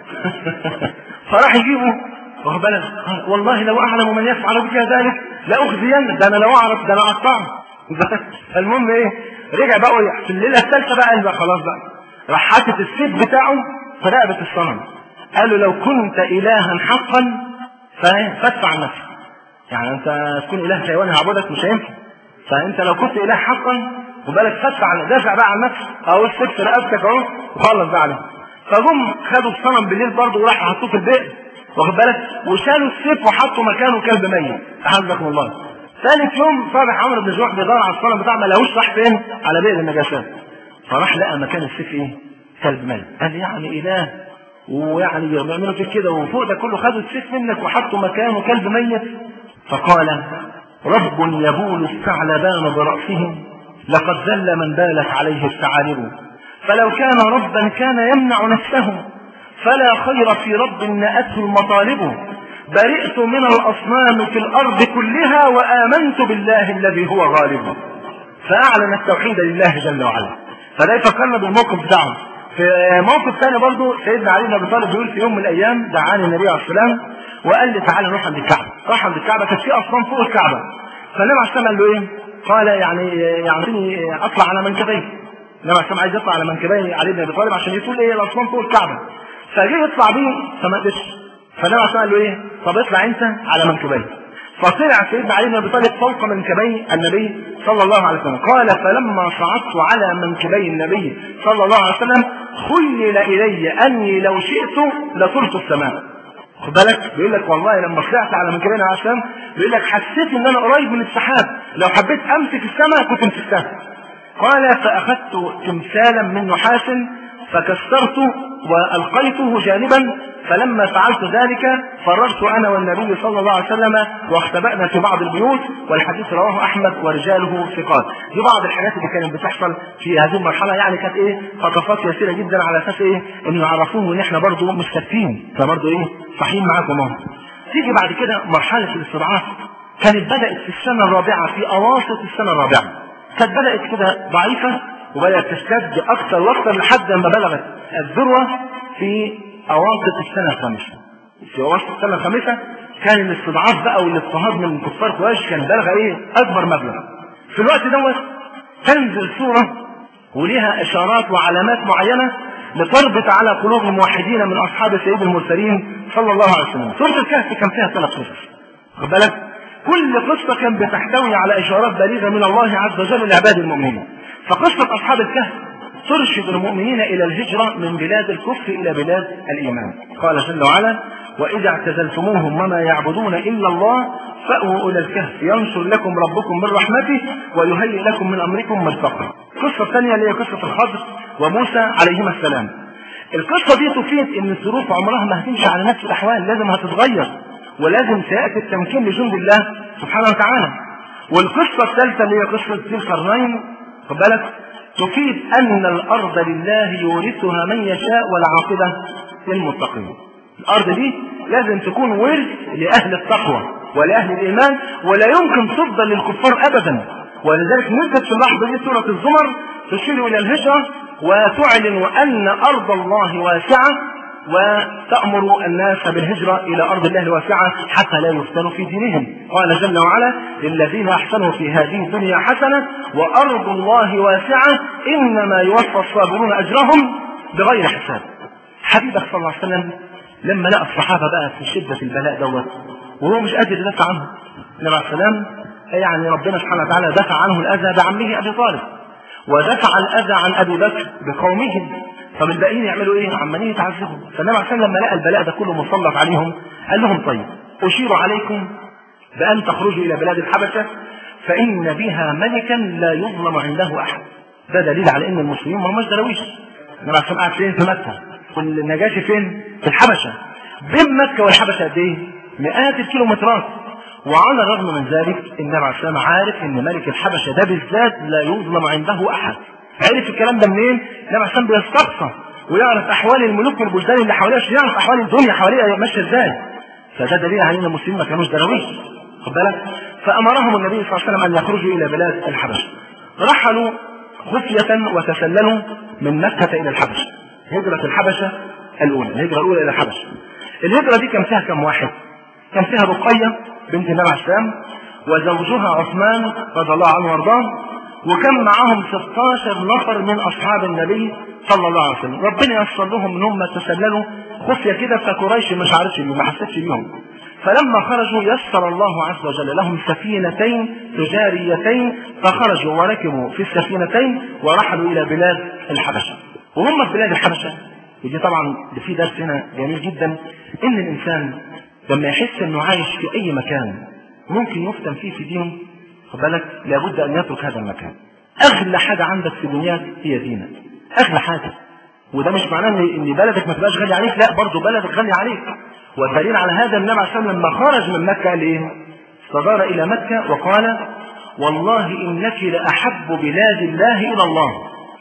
فراح يجيبه واخد بالك والله لو اعلم من يفعل بك ذلك لاخزين ده انا لو اعرف ده انا اقطعه المهم ايه رجع بقى في الليله الثالثه بقى قال بقى خلاص بقى راح حاطط السيف بتاعه في رقبه الصنم قال له لو كنت الها حقا فادفع عن نفسك يعني انت تكون اله حيواني هعبدك مش هينفع فانت لو كنت اله حقا وبالك فدفع عن دافع بقى عن نفسك اهو السيف في رقبتك اهو وخلص بقى عليه فجم خدوا الصنم بالليل برضه وراحوا حطوه في البئر واخد بالك وشالوا السيف وحطوا مكانه كلب ميت احفظكم الله ثالث يوم صالح عمرو بن جوح بيدور على الصنم بتاعه ما لقوش راح فين على بئر النجاسات فراح لقى مكان السيف ايه كلب ميت قال يعني اله ويعني بيعملوا فيك كده وفوق ده كله خدوا السيف منك وحطوا مكانه كلب ميت فقال رب يبول الثعلبان برأسه لقد ذل من بالت عليه الثعالب فلو كان ربا كان يمنع نفسه فلا خير في رب نأته المطالب برئت من الأصنام في الأرض كلها وآمنت بالله الذي هو غالب فأعلن التوحيد لله جل وعلا فده يفكرنا بالموقف بتاعه في موقف ثاني برضه سيدنا علي بن ابي طالب بيقول في يوم من الايام دعاني النبي عليه السلام وقال لي تعالى نروح عند الكعبه راح عند الكعبه كانت في اصنام فوق الكعبه فالنبي عليه السلام قال له ايه؟ قال يعني يعني اطلع على منكبيه النبي عليه السلام عايز يطلع على منكبيه علي بن ابي طالب عشان يقول ايه الاصنام فوق الكعبه فجه يطلع بيه فما قدرش فالنبي عليه السلام قال له ايه؟ طب اطلع انت على منكبيه فطلع سيدنا علي بن ابي طالب فوق منكبي النبي صلى الله عليه وسلم قال فلما صعدت على منكبي النبي صلى الله عليه وسلم خيل الي اني لو شئت لطرت السماء خد بالك بيقول لك والله لما طلعت على منكبي النبي عليه السلام بيقول لك حسيت ان انا قريب من السحاب لو حبيت امسك السماء كنت مسكتها قال فاخذت تمثالا من نحاس فكسرته والقيته جانبا فلما فعلت ذلك فررت انا والنبي صلى الله عليه وسلم واختبأنا في بعض البيوت والحديث رواه احمد ورجاله ثقات دي بعض الحاجات اللي كانت بتحصل في هذه المرحله يعني كانت ايه خطفات يسيره جدا على اساس ايه انه يعرفوه ان احنا برضه مش ثابتين فبرضه ايه صحيين معاكم اهو تيجي بعد كده مرحله الاستضعاف كانت بدات في السنه الرابعه في اواسط السنه الرابعه كانت بدات كده ضعيفه وبدات تشتد اكثر واكثر لحد ما بلغت الذروه في اواسط السنه الخامسه. في اواسط السنه الخامسه كان الاستضعاف بقى والاضطهاد من كفار قريش كان بلغ ايه؟ اكبر مبلغ. في الوقت دوت تنزل سوره وليها اشارات وعلامات معينه لتربط على قلوب الموحدين من اصحاب سيد المرسلين صلى الله عليه وسلم. سوره الكهف كان فيها ثلاث قصص. خد بالك؟ كل قصه كانت بتحتوي على اشارات بليغه من الله عز وجل لعباد المؤمنين. فقصة أصحاب الكهف ترشد المؤمنين إلى الهجرة من بلاد الكفر إلى بلاد الإيمان قال جل وعلا وإذا اعتزلتموهم وما يعبدون إلا الله فأووا إلى الكهف ينشر لكم ربكم من رحمته ويهيئ لكم من أمركم مرفقا القصة الثانية اللي هي قصة الخضر وموسى عليهما السلام القصة دي تفيد إن الظروف عمرها ما هتمشي على نفس الأحوال لازم هتتغير ولازم سيأتي التمكين لجند الله سبحانه وتعالى والقصة الثالثة اللي هي قصة ذي القرنين خد بالك تفيد ان الارض لله يورثها من يشاء والعاقبه للمتقين الارض دي لازم تكون ورث لاهل التقوى ولاهل الايمان ولا يمكن تفضل للكفار ابدا ولذلك نزلت في اللحظه دي سوره الزمر تشير الى الهجره وتعلن ان ارض الله واسعه وتأمر الناس بالهجرة إلى أرض الله الواسعة حتى لا يفتنوا في دينهم قال جل وعلا للذين أحسنوا في هذه الدنيا حسنة وأرض الله واسعة إنما يوفى الصابرون أجرهم بغير حساب حبيبك صلى الله عليه وسلم لما لقى الصحابة بقى في شدة البلاء دوت وهو مش قادر يدافع عنه النبي عليه السلام يعني ربنا سبحانه وتعالى دفع عنه الأذى بعمه أبي طالب ودفع الأذى عن أبي بكر بقومهم طب الباقيين يعملوا ايه؟ عمالين يتعذبوا فالنبي عليه لما لقى البلاء ده كله مسلط عليهم قال لهم طيب اشير عليكم بان تخرجوا الى بلاد الحبشه فان بها ملكا لا يظلم عنده احد ده دليل على ان المسلمين ما هماش دراويش النبي عليه قاعد فين في مكه والنجاشي فين في الحبشه بين مكه والحبشه قد ايه مئات الكيلومترات وعلى الرغم من ذلك النبي عليه السلام عارف ان ملك الحبشه ده بالذات لا يظلم عنده احد عرف الكلام ده منين؟ النبي عليه السلام بيستقصى ويعرف احوال الملوك والبلدان اللي حواليه عشان يعرف احوال الدنيا حواليه ماشيه ازاي فده دليل على ان المسلمين ما كانوش دراويش خد بالك فامرهم النبي صلى الله عليه وسلم ان يخرجوا الى بلاد الحبشه رحلوا خفيه وتسللوا من مكه الى الحبشه هجره الحبشه الاولى الهجره الاولى الى الحبشه الهجره دي كان فيها كم واحد كان فيها رقيه بنت النبي عليه السلام وزوجها عثمان رضي الله عنه وارضاه وكان معاهم 16 نفر من اصحاب النبي صلى الله عليه وسلم ربنا يسر لهم ان هم تسللوا خفيه كده فقريش مش عارفش بيهم ما حسيتش بيهم فلما خرجوا يسر الله عز وجل لهم سفينتين تجاريتين فخرجوا وركبوا في السفينتين ورحلوا الى بلاد الحبشه وهم في بلاد الحبشه ودي طبعا في درس هنا جميل جدا ان الانسان لما يحس انه عايش في اي مكان ممكن يفتن فيه في دينه خد بالك لابد ان يترك هذا المكان اغلى حاجه عندك في دنياك هي دينك اغلى حاجه وده مش معناه ان ان بلدك ما تبقاش غالي عليك لا برضه بلدك غالي عليك والدليل على هذا النبي عليه الصلاه والسلام لما خرج من مكه قال ايه؟ استدار الى مكه وقال والله انك لاحب بلاد الله الى الله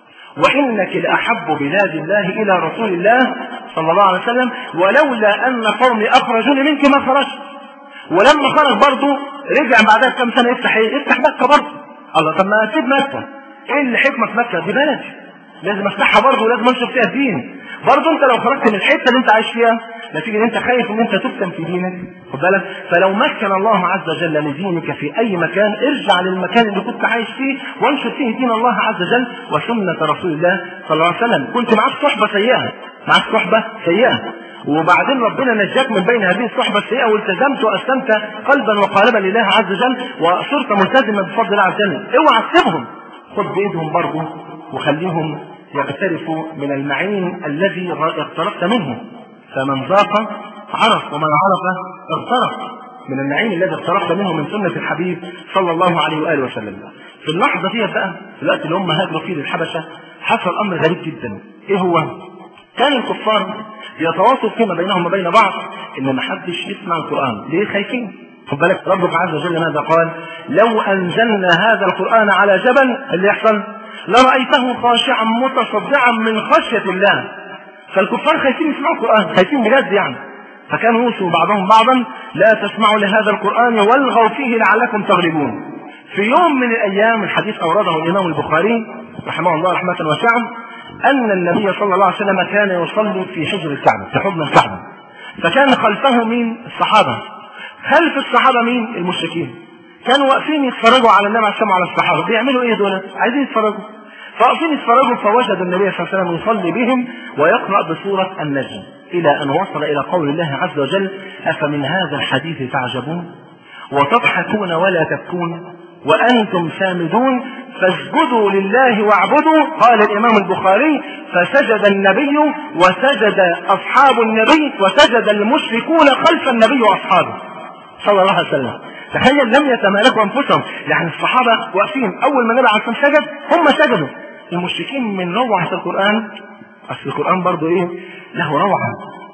وانك لاحب بلاد الله الى رسول الله صلى الله عليه وسلم ولولا ان قومي اخرجوني منك ما خرجت ولما خرج برضه رجع بعدها كم سنه يفتح ايه؟ يفتح مكه برضه الله طب ما اسيب مكه ايه الحكمه في مكه؟ دي بلدي لازم افتحها برضه ولازم انشر فيها الدين برضه انت لو خرجت من الحته اللي انت عايش فيها نتيجه ان انت خايف ان انت تفتن في دينك خد بالك فلو مكن الله عز وجل لدينك في اي مكان ارجع للمكان اللي كنت عايش فيه وانشر فيه دين الله عز وجل وسنه رسول الله صلى الله عليه وسلم كنت معاك صحبه سيئه معاك صحبه سيئه وبعدين ربنا نجاك من بين هذه الصحبة السيئة والتزمت وأسلمت قلبا وقالبا لله عز وجل وصرت ملتزما بفضل الله عز وجل اوعى تسيبهم خد بإيدهم برضه وخليهم يغترفوا من المعين الذي اغترفت منه فمن ذاق عرف ومن عرف اغترف من النعيم الذي اغترفت منه من سنة الحبيب صلى الله عليه وآله وسلم في اللحظة دي بقى في الوقت اللي هم هاجروا فيه للحبشة حصل أمر غريب جدا إيه هو؟ كان الكفار يتواصل فيما بينهم وبين بعض ان ما حدش يسمع القران ليه خايفين خد بالك ربك عز وجل ماذا قال لو انزلنا هذا القران على جبل اللي يحصل لرايته خاشعا متصدعا من خشيه الله فالكفار خايفين يسمعوا القران خايفين بجد يعني فكانوا يوصوا بعضهم بعضا لا تسمعوا لهذا القران والغوا فيه لعلكم تغلبون في يوم من الايام الحديث اورده الامام البخاري رحمه الله رحمه واسعه أن النبي صلى الله عليه وسلم كان يصلي في حجر الكعبة في حضن الكعبة فكان خلفه مين الصحابة خلف الصحابة مين المشركين كانوا واقفين يتفرجوا على النبي عليه الصلاة على الصحابة بيعملوا ايه دول عايزين يتفرجوا فواقفين يتفرجوا فوجدوا النبي صلى الله عليه وسلم يصلي بهم ويقرأ بسورة النجم إلى أن وصل إلى قول الله عز وجل أفمن هذا الحديث تعجبون وتضحكون ولا تبكون وأنتم سامدون فاسجدوا لله واعبدوا قال الإمام البخاري فسجد النبي وسجد أصحاب النبي وسجد المشركون خلف النبي وأصحابه صلى الله عليه وسلم تخيل لم يتمالكوا أنفسهم يعني الصحابة واقفين أول ما النبي عليه الصلاة والسلام سجد هم سجدوا المشركين من روعة القرآن أصل القرآن برضه إيه له روعة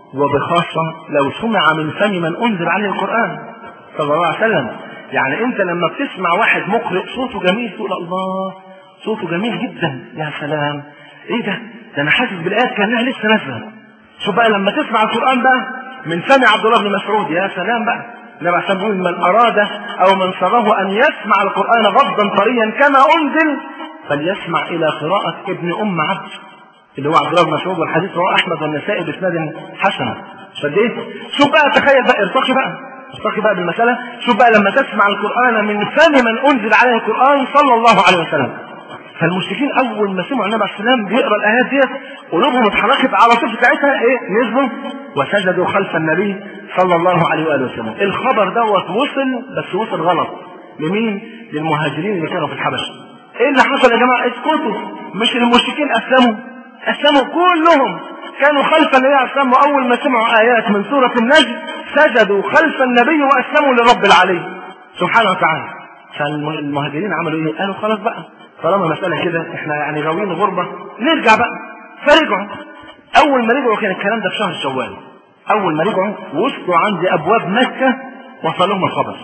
وبخاصة لو سمع من فم من أنزل عليه القرآن صلى الله عليه وسلم يعني انت لما بتسمع واحد مقرئ صوته جميل تقول الله صوته جميل جدا يا سلام ايه ده ده انا حاسس بالايات كانها لسه نازله شوف بقى لما تسمع القران بقى من فم عبد الله بن مسعود يا سلام بقى النبي عليه الصلاه من اراد او من سره ان يسمع القران غضا طريا كما انزل فليسمع الى قراءه ابن ام عبد اللي هو عبد الله بن مسعود والحديث رواه احمد والنسائي باسناد حسن فديت شوف بقى تخيل بقى ارتقي بقى ارتقي بقى بالمسألة شوف بقى لما تسمع القرآن من فم من أنزل عليه القرآن صلى الله عليه وسلم فالمشركين أول ما سمعوا النبي عليه السلام بيقرأ الآيات ديت قلوبهم اتحركت على طول بتاعتها إيه نزلوا وسجدوا خلف النبي صلى الله عليه وآله وسلم الخبر دوت وصل بس وصل غلط لمين؟ للمهاجرين اللي كانوا في الحبشة ايه اللي حصل يا جماعة اسكتوا مش المشركين أسلموا أسلموا كلهم كانوا خلف النبي عليه السلام وأول ما سمعوا آيات من سورة النجم سجدوا خلف النبي وأسلموا لرب العلي سبحانه وتعالى فالمهاجرين عملوا ايه؟ قالوا خلاص بقى طالما مسألة كده احنا يعني غاويين غربة نرجع بقى فرجعوا أول ما رجعوا كان الكلام ده في شهر شوال أول ما رجعوا وصلوا عند أبواب مكة وصل لهم الخبر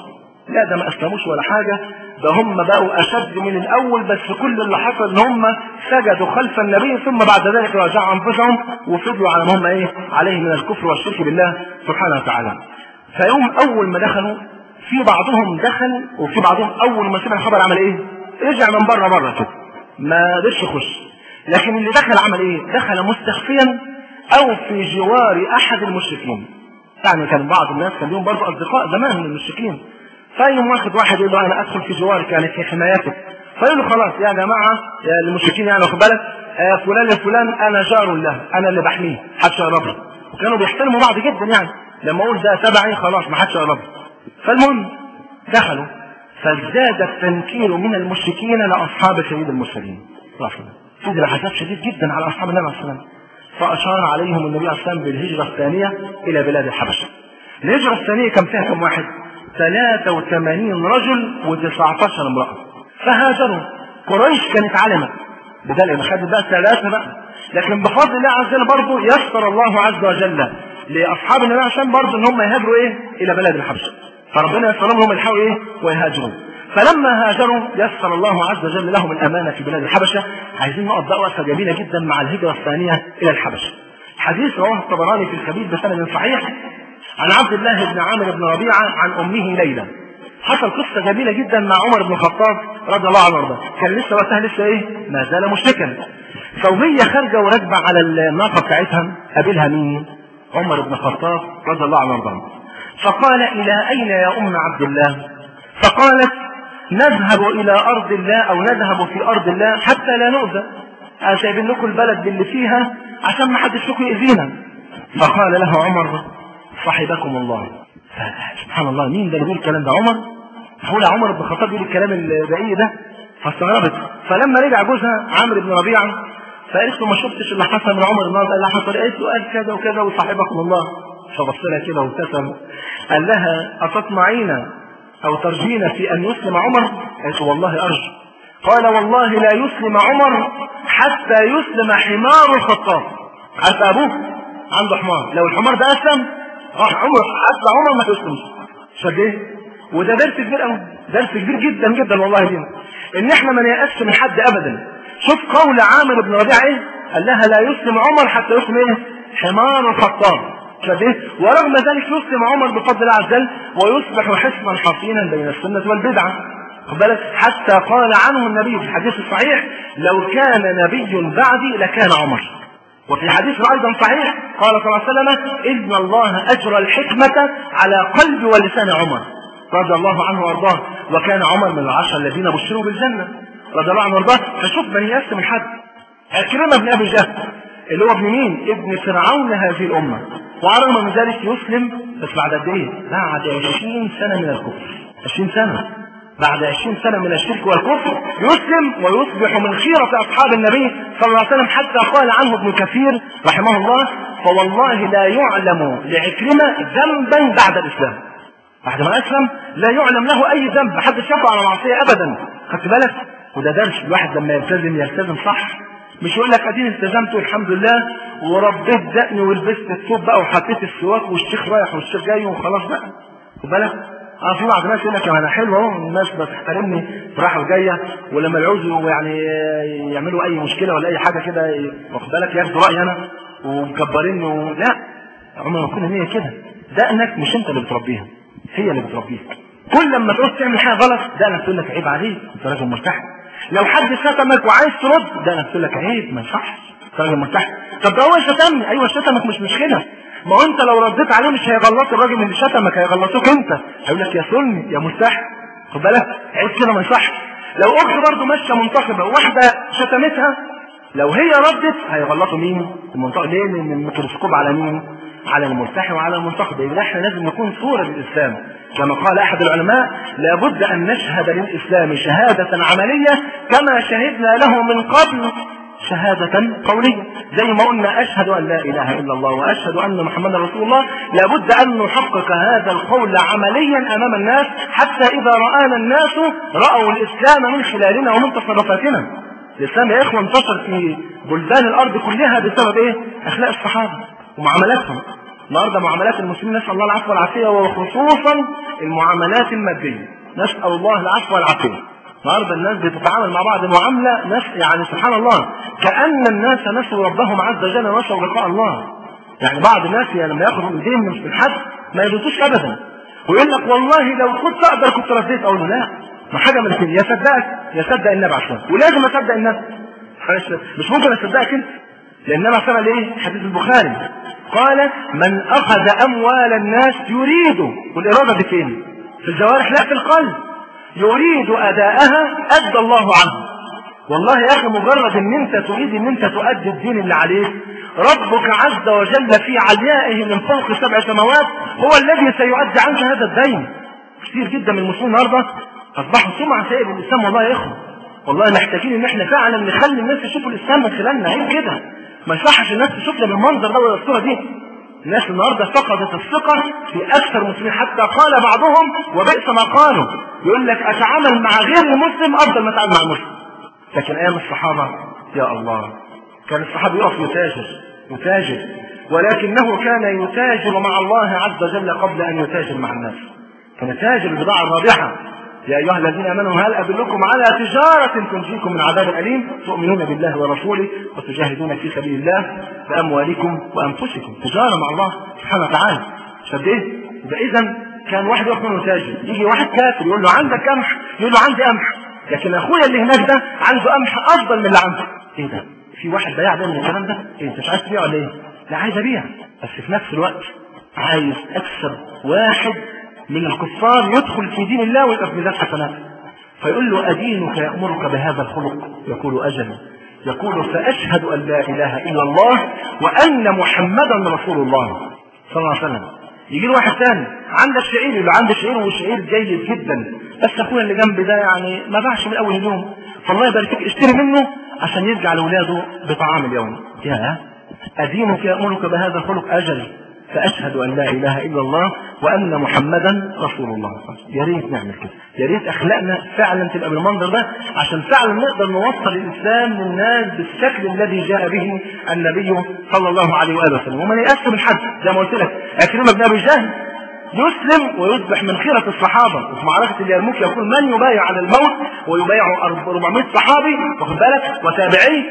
لا ده ما اسلموش ولا حاجه ده هم بقوا اشد من الاول بس كل اللي حصل ان هم سجدوا خلف النبي ثم بعد ذلك راجعوا انفسهم وفضلوا على ما هم ايه عليه من الكفر والشرك بالله سبحانه وتعالى فيوم اول ما دخلوا في بعضهم دخل وفي بعضهم اول ما سمع الخبر عمل ايه رجع من بره بره كده ما قدرش يخش لكن اللي دخل عمل ايه دخل مستخفيا او في جوار احد المشركين يعني كان بعض الناس كان لهم برضه اصدقاء زمان من المشركين فيوم واخد واحد يقول له انا ادخل في جوارك يعني في حمايتك فيقول له خلاص يا جماعه يا المشركين يعني واخد بالك آه فلان يا فلان انا جار له انا اللي بحميه محدش يقرب له وكانوا بيحترموا بعض جدا يعني لما اقول ده تبعي خلاص ما حدش يقرب له فالمهم دخلوا فازداد التنكير من المشركين لاصحاب سيد المرسلين فضل عذاب شديد جدا على اصحاب النبي عليه الصلاه والسلام فاشار عليهم النبي عليه الصلاه والسلام بالهجره الثانيه الى بلاد الحبشه الهجره الثانيه كم فيها كم واحد 83 رجل و19 امراه فهاجروا قريش كانت علمت بدل ما خدت بقى ثلاثه بقى لكن بفضل الله عز وجل برضه يسر الله عز وجل لاصحاب النبي عشان برضه ان هم يهاجروا ايه الى بلاد الحبشه فربنا يسر لهم يلحقوا ايه ويهاجروا فلما هاجروا يسر الله عز وجل لهم الامانه في بلاد الحبشه عايزين نقف بقى وقفه جميله جدا مع الهجره الثانيه الى الحبشه حديث رواه الطبراني في الكبير بسند صحيح عن عبد الله بن عامر بن ربيعه عن امه ليلى حصل قصة جميلة جدا مع عمر بن الخطاب رضي الله عنه وارضاه، كان لسه وقتها لسه ايه؟ ما زال مشركا. فوهي خارجة وراكبة على الناقة بتاعتها قابلها مين؟ عمر بن الخطاب رضي الله عنه وارضاه. فقال إلى أين يا أم عبد الله؟ فقالت نذهب إلى أرض الله أو نذهب في أرض الله حتى لا نؤذى. أنا سايبين لكم البلد اللي فيها عشان ما حدش فيكم يأذينا. فقال له عمر صحبكم الله. سبحان الله مين ده اللي بيقول الكلام ده عمر؟ معقول عمر بن الخطاب بيقول الكلام البعيد ده؟ فاستغربت فلما رجع جوزها عمرو بن ربيعه فقالت له ما شفتش اللي حصل من عمر النهارده اللي حصل قالت له قال كذا وكذا وصاحبكم الله فبص لها كده وابتسم قال لها أتطمعين أو ترجين في أن يسلم عمر؟ قالت والله أرجو قال والله لا يسلم عمر حتى يسلم حمار الخطاب عارف أبوه عنده حمار لو الحمار ده أسلم راح عمر حتى عمر ما تسلمش شد ايه؟ وده درس كبير قوي درس كبير جدا جدا والله دينا ان احنا ما نيأسش من حد ابدا شوف قول عامر بن ربيعه ايه قال لها لا يسلم عمر حتى يسلم ايه حمار الخطاب شايف ايه ورغم ذلك يسلم عمر بفضل الله عز وجل ويصبح حصنا حصينا بين السنه والبدعه خد بالك حتى قال عنه النبي في الحديث الصحيح لو كان نبي بعدي لكان عمر وفي حديث ايضا صحيح قال صلى الله عليه وسلم ان الله اجرى الحكمه على قلب ولسان عمر رضي الله عنه وارضاه وكان عمر من العشر الذين بشروا بالجنه رضي الله عنه وارضاه فشوف من يسلم الحد عكرمه بن ابي جهل اللي هو ابن مين؟ ابن فرعون هذه الامه وعلى الرغم من ذلك يسلم بس بعد قد ايه؟ بعد 20 سنه من الكفر 20 سنه بعد 20 سنة من الشرك والكفر يسلم ويصبح من خيرة أصحاب النبي صلى الله عليه وسلم حتى قال عنه ابن كثير رحمه الله فوالله لا يعلم لعكرمة ذنبا بعد الإسلام بعد ما أسلم لا يعلم له أي ذنب حد شافه على معصية أبدا خدت بالك وده درس الواحد لما يلتزم يلتزم صح مش يقول لك اديني التزمت والحمد لله وربيت دقني ولبست الثوب بقى وحطيت السواك والشيخ رايح والشيخ جاي وخلاص بقى خد بالك اه في بعض الناس يقول لك انا حلو اهو الناس بتحترمني رايحه وجايه ولما يعوزوا يعني يعملوا اي مشكله ولا اي حاجه كده واخد بالك ياخدوا رايي انا ومكبريني و... لا عمر ما كنا هي كده دقنك مش انت اللي بتربيها هي اللي بتربيك كل لما تعوز تعمل حاجه غلط دقنك تقول لك عيب عليك انت راجل مرتاح لو حد شتمك وعايز ترد دقنك تقول لك عيب ما ينفعش انت راجل مرتاح طب ده هو شتمني ايوه شتمك مش مشكله ما هو انت لو رديت عليه مش هيغلط الراجل اللي شتمك هيغلطوك انت هيقول لك يا سلمي يا مستحي خد بالك عيب كده ما يصحش لو اخت برضه ماشيه منتقبه وواحده شتمتها لو هي ردت هيغلطوا مين؟ المنتقب ليه؟ لان الميكروسكوب على مين؟ على الملتحي وعلى المنتقد يبقى احنا لازم نكون صوره للاسلام كما قال احد العلماء لابد ان نشهد للاسلام شهاده عمليه كما شهدنا له من قبل شهادة قولية زي ما قلنا أشهد أن لا إله إلا الله وأشهد أن محمدا رسول الله لابد أن نحقق هذا القول عمليا أمام الناس حتى إذا رآنا الناس رأوا الإسلام من خلالنا ومن تصرفاتنا الإسلام يا إخوة انتشر في بلدان الأرض كلها بسبب إيه؟ أخلاق الصحابة ومعاملاتهم النهارده معاملات المسلمين نسأل الله العفو والعافية وخصوصا المعاملات المادية نسال الله العفو والعافيه النهارده الناس بتتعامل مع بعض معامله ناس يعني سبحان الله كان الناس نسوا ربهم عز وجل ونسوا لقاء الله يعني بعض الناس يعني لما ياخذوا ايديهم مش من حد ما يردوش ابدا ويقول لك والله لو كنت اقدر كنت رديت اقول له لا ما حاجه من الاثنين يا صدقك يا صدق النبي عليه الصلاه ولازم اصدق النبي مش ممكن اصدقك انت لان النبي صلى ايه حديث البخاري قال من اخذ اموال الناس يريد والاراده دي فين في الجوارح لا في القلب يريد اداءها ادى الله عنه والله يا اخي مجرد ان انت تريد ان انت تؤدي الدين اللي عليك ربك عز وجل في عليائه من فوق سبع سماوات هو الذي سيؤدي عنك هذا الدين كثير جدا من المسلمين النهارده اصبحوا سمعه سائر الاسلام والله يا اخوه والله محتاجين ان احنا فعلا نخلي الناس تشوفوا الاسلام من خلالنا عيب كده ما يصحش الناس تشوفنا بالمنظر ده ولا الصوره دي الناس النهارده فقدت الثقه في اكثر المسلمين حتى قال بعضهم وبئس ما قالوا يقول لك اتعامل مع غير المسلم افضل ما اتعامل مع المسلم لكن ايام الصحابه يا الله كان الصحابي يقف يتاجر يتاجر ولكنه كان يتاجر مع الله عز وجل قبل ان يتاجر مع الناس كان يتاجر البضاعه الرابحه يا أيها الذين آمنوا هل أدلكم على تجارة تنجيكم من عذاب أليم تؤمنون بالله ورسوله وتجاهدون في سبيل الله بأموالكم وأنفسكم تجارة مع الله سبحانه وتعالى شد إيه؟ يبقى إذا كان واحد يقف منه تاجر يجي واحد كافر يقول له عندك قمح يقول له عندي قمح لكن أخويا اللي هناك ده عنده قمح أفضل من اللي عنده إيه ده؟ في واحد بياع بيعمل الكلام ده؟ إيه أنت مش عايز تبيع ولا إيه؟ لا عايز أبيع بس في نفس الوقت عايز أكسب واحد من الكفار يدخل في دين الله ويبقى في ميزان حسنات فيقول له أدينك يأمرك بهذا الخلق يقول أجل يقول فأشهد أن لا إله إلا الله وأن محمدا رسول الله صلى الله عليه وسلم يجي له واحد ثاني عندك شعير يقول له عندي شعير وشعير جيد جدا بس اخويا اللي جنبي ده يعني ما باعش من اول اليوم فالله يبارك فيك اشتري منه عشان يرجع لاولاده بطعام اليوم يا أدينك يأمرك بهذا الخلق أجل فأشهد أن لا إله إلا الله وأن محمدا رسول الله يا ريت نعمل كده يا ريت أخلاقنا فعلا تبقى بالمنظر ده عشان فعلا نقدر نوصل الإسلام للناس بالشكل الذي جاء به النبي صلى الله عليه وآله وسلم وما يأس من حد زي ما قلت لك أكرمة بن أبي جهل يسلم ويصبح من خيرة الصحابة وفي معركة اليرموك يقول من يبايع على الموت ويبايع 400 صحابي واخد بالك وتابعيه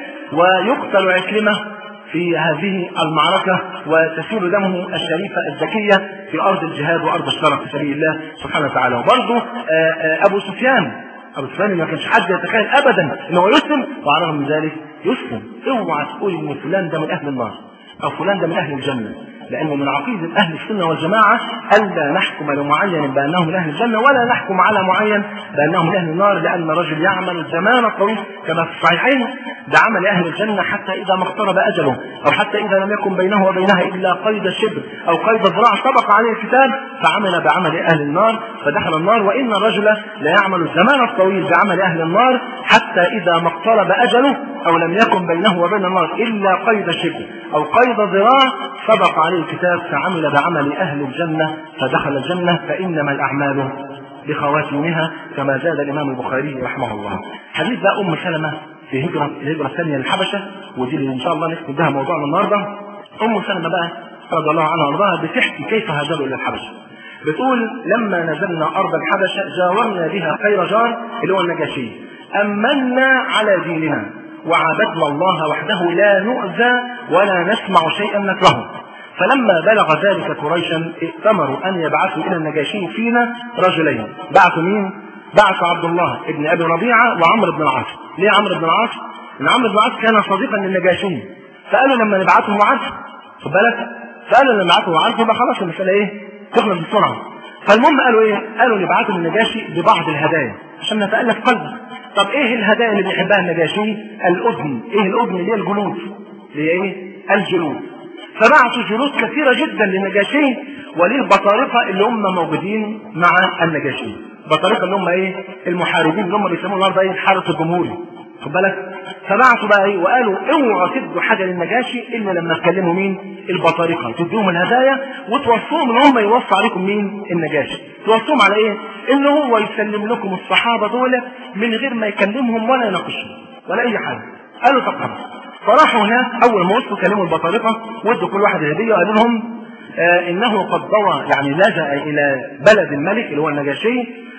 ويقتل عكرمة في هذه المعركة وتسيل دمه الشريفة الزكية في أرض الجهاد وأرض الشرف في سبيل الله سبحانه وتعالى وبرضه أبو سفيان أبو سفيان ما كانش حد يتخيل أبدا أنه يسلم وعلى الرغم من ذلك يسلم اوعى تقول إن فلان ده من أهل النار أو فلان ده من أهل الجنة لأنه من عقيدة أهل السنة والجماعة ألا نحكم لمعين بأنه من أهل الجنة ولا نحكم على معين بأنه من أهل النار لأن رجل يعمل الزمان الطويل كما في الصحيحين بعمل أهل الجنة حتى إذا ما اقترب أجله أو حتى إذا لم يكن بينه وبينها إلا قيد شبر أو قيد ذراع سبق عليه الكتاب فعمل بعمل أهل النار فدخل النار وإن الرجل لا يعمل الزمان الطويل بعمل أهل النار حتى إذا ما اقترب أجله أو لم يكن بينه وبين النار إلا قيد شبر أو قيد ذراع سبق عليه الكتاب فعمل بعمل أهل الجنة فدخل الجنة فإنما الأعمال بخواتيمها كما زاد الإمام البخاري رحمه الله حديث بقى أم سلمة في هجرة الهجرة الثانية للحبشة ودي اللي إن شاء الله نختم بها موضوعنا النهاردة أم سلمة بقى رضي الله عنها وارضاها بتحكي كيف هاجروا إلى الحبشة بتقول لما نزلنا أرض الحبشة جاورنا بها خير جار اللي هو النجاشي أمنا على ديننا وعبدنا الله وحده لا نؤذى ولا نسمع شيئا نكرهه فلما بلغ ذلك قريشا ائتمروا ان يبعثوا الى النجاشي فينا رجلين بعثوا مين؟ بعثوا عبد الله ابن ابي ربيعه وعمرو بن العاص ليه عمرو بن العاص؟ لان عمرو بن العاص كان صديقا للنجاشي فقالوا لما نبعثه معاذ خد بالك فقالوا لما نبعثه معاذ يبقى خلاص المساله ايه؟ تخلص بسرعه فالمهم قالوا ايه؟ قالوا نبعثه للنجاشي ببعض الهدايا عشان نتالف قلبه طب ايه الهدايا اللي بيحبها النجاشي؟ الاذن ايه الاذن اللي هي الجلود اللي هي ايه؟ الجلود فبعثوا جلود كثيرة جدا للنجاشي وللبطارقة اللي هم موجودين مع النجاشي بطارقة اللي هم ايه المحاربين اللي هم بيسموه النهارده ايه الحارس الجمهوري خد بالك فبعثوا بقى ايه وقالوا اوعوا تدوا حاجه للنجاشي الا لما تكلموا مين البطارقه تديهم الهدايا وتوصوهم ان هم يوصوا عليكم مين النجاشي توصوهم على ايه ان هو يسلم لكم الصحابه دول من غير ما يكلمهم ولا يناقشهم ولا اي حاجه قالوا طب خلاص فراحوا هناك اول ما وصلوا كلموا البطارقه وادوا كل واحد هديه وقالوا لهم آه انه قد ضوى يعني لجا الى بلد الملك اللي هو النجاشي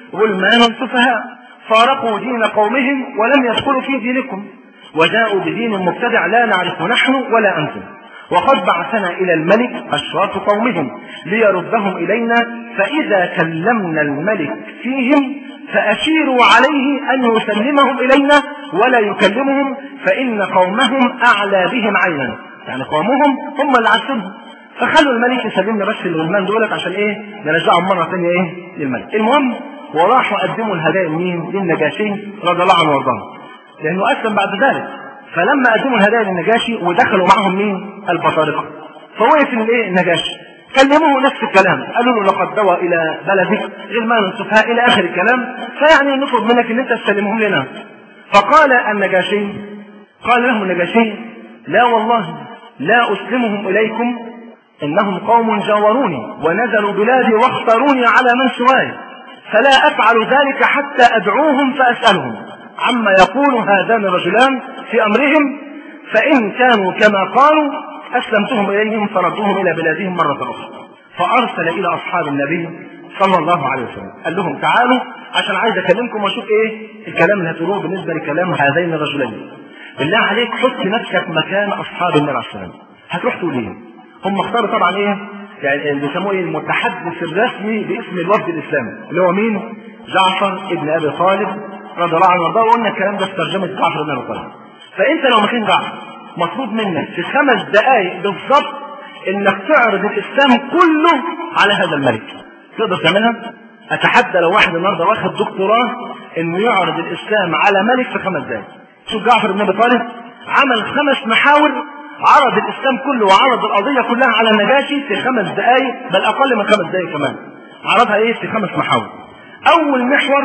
غلمان سفهاء فارقوا دين قومهم ولم يدخلوا في دينكم وجاءوا بدين مبتدع لا نعرف نحن ولا أنتم وقد بعثنا إلى الملك أشراف قومهم ليردهم إلينا فإذا كلمنا الملك فيهم فأشيروا عليه أن يسلمهم إلينا ولا يكلمهم فإن قومهم أعلى بهم عينا يعني قومهم هم اللي عارفينهم فخلوا الملك يسلمنا بس الغلمان دولت عشان ايه نرجعهم مره ثانيه ايه للملك المهم وراحوا قدموا الهدايا لمين للنجاشي رضي الله عنه وارضاه لانه اسلم بعد ذلك فلما قدموا الهدايا للنجاشي ودخلوا معهم مين البطارقه فوقف الايه النجاشي كلموه نفس الكلام قالوا له لقد دوى الى بلدك غلمان سفهاء الى اخر الكلام فيعني نطلب منك ان انت تسلمهم لنا فقال النجاشي قال له النجاشي لا والله لا اسلمهم اليكم انهم قوم جاوروني ونزلوا بلادي واختاروني على من سواي فلا افعل ذلك حتى ادعوهم فاسالهم عما يقول هذان الرجلان في امرهم فان كانوا كما قالوا اسلمتهم اليهم فردوهم الى بلادهم مره اخرى فارسل الى اصحاب النبي صلى الله عليه وسلم قال لهم تعالوا عشان عايز اكلمكم واشوف ايه الكلام اللي هتقولوه بالنسبه لكلام هذين الرجلين بالله عليك حط نفسك مكان اصحاب النبي عليه السلام هتروح تقول ايه هم اختاروا طبعا ايه يعني اللي بيسموه ايه المتحدث الرسمي باسم الوفد الاسلامي اللي هو مين جعفر ابن ابي طالب رضي الله عنه وارضاه وقلنا الكلام ده في ترجمه جعفر بن ابي طالب فانت لو مكان جعفر مطلوب منك في خمس دقائق بالظبط انك تعرض الاسلام كله على هذا الملك تقدر تعملها اتحدى لو واحد النهارده واخد دكتوراه انه يعرض الاسلام على ملك في خمس دقائق شوف جعفر بن ابي طالب عمل خمس محاور عرض الاسلام كله وعرض القضيه كلها على النجاشي في خمس دقائق بل اقل من خمس دقائق كمان عرضها ايه في خمس محاور اول محور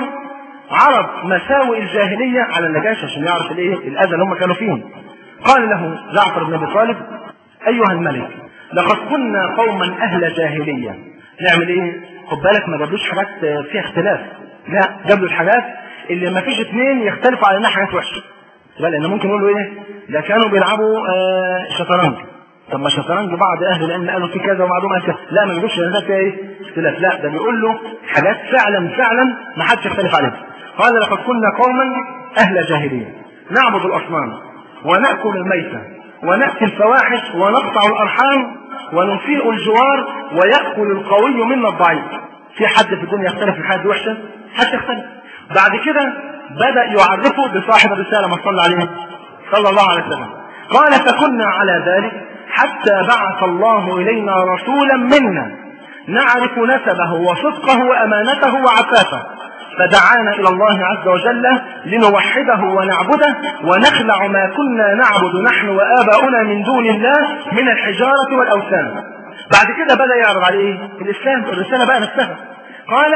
عرض مساوئ الجاهليه على النجاشي عشان يعرف الايه الاذى اللي هم كانوا فيه قال له جعفر بن ابي طالب ايها الملك لقد كنا قوما اهل جاهليه نعمل ايه خد بالك ما جابلوش حاجات فيها اختلاف لا جاب له الحاجات اللي ما فيش اثنين يختلفوا على انها حاجات وحشه بل لان ممكن يقولوا ايه ده كانوا بيلعبوا آه شطرنج طب ما شطرنج بعض اهل العلم قالوا في كذا وبعضهم قال كذا لا ما بيقولش ده فيها ايه اختلاف لا ده بيقول له حاجات فعلا فعلا ما حدش يختلف عليها قال لقد كنا قوما اهل جاهليه نعبد الاصنام وناكل الميته وناتي الفواحش ونقطع الارحام ونسيء الجوار وياكل القوي منا الضعيف في حد في الدنيا يختلف في حاجه وحشه حد يختلف بعد كده بدأ يعرفه بصاحب الرسالة ما صلى عليه صلى الله عليه وسلم قال فكنا على ذلك حتى بعث الله إلينا رسولا منا نعرف نسبه وصدقه وأمانته وعفافه فدعانا إلى الله عز وجل لنوحده ونعبده ونخلع ما كنا نعبد نحن وآباؤنا من دون الله من الحجارة والأوثان بعد كده بدأ يعرض عليه الإسلام الرسالة بقى نفسها قال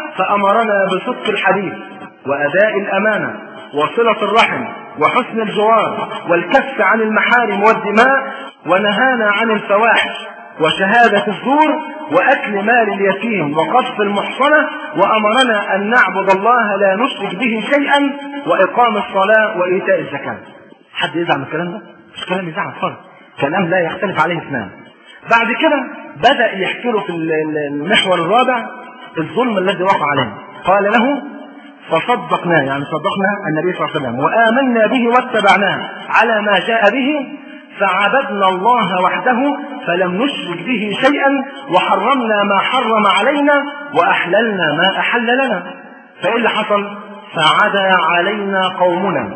فأمرنا بصدق الحديث وأداء الأمانة وصلة الرحم وحسن الجوار والكف عن المحارم والدماء ونهانا عن الفواحش وشهادة الزور وأكل مال اليتيم وقذف المحصنة وأمرنا أن نعبد الله لا نشرك به شيئا وإقام الصلاة وإيتاء الزكاة حد يزعل من الكلام ده؟ مش كلام يزعل خالص كلام لا يختلف عليه اثنان بعد كده بدأ يحكي له في المحور الرابع الظلم الذي وقع عليه قال له فصدقناه يعني صدقنا النبي صلى الله عليه وسلم وآمنا به واتبعناه على ما جاء به فعبدنا الله وحده فلم نشرك به شيئا وحرمنا ما حرم علينا وأحللنا ما أحل لنا فإيه اللي حصل فعدا علينا قومنا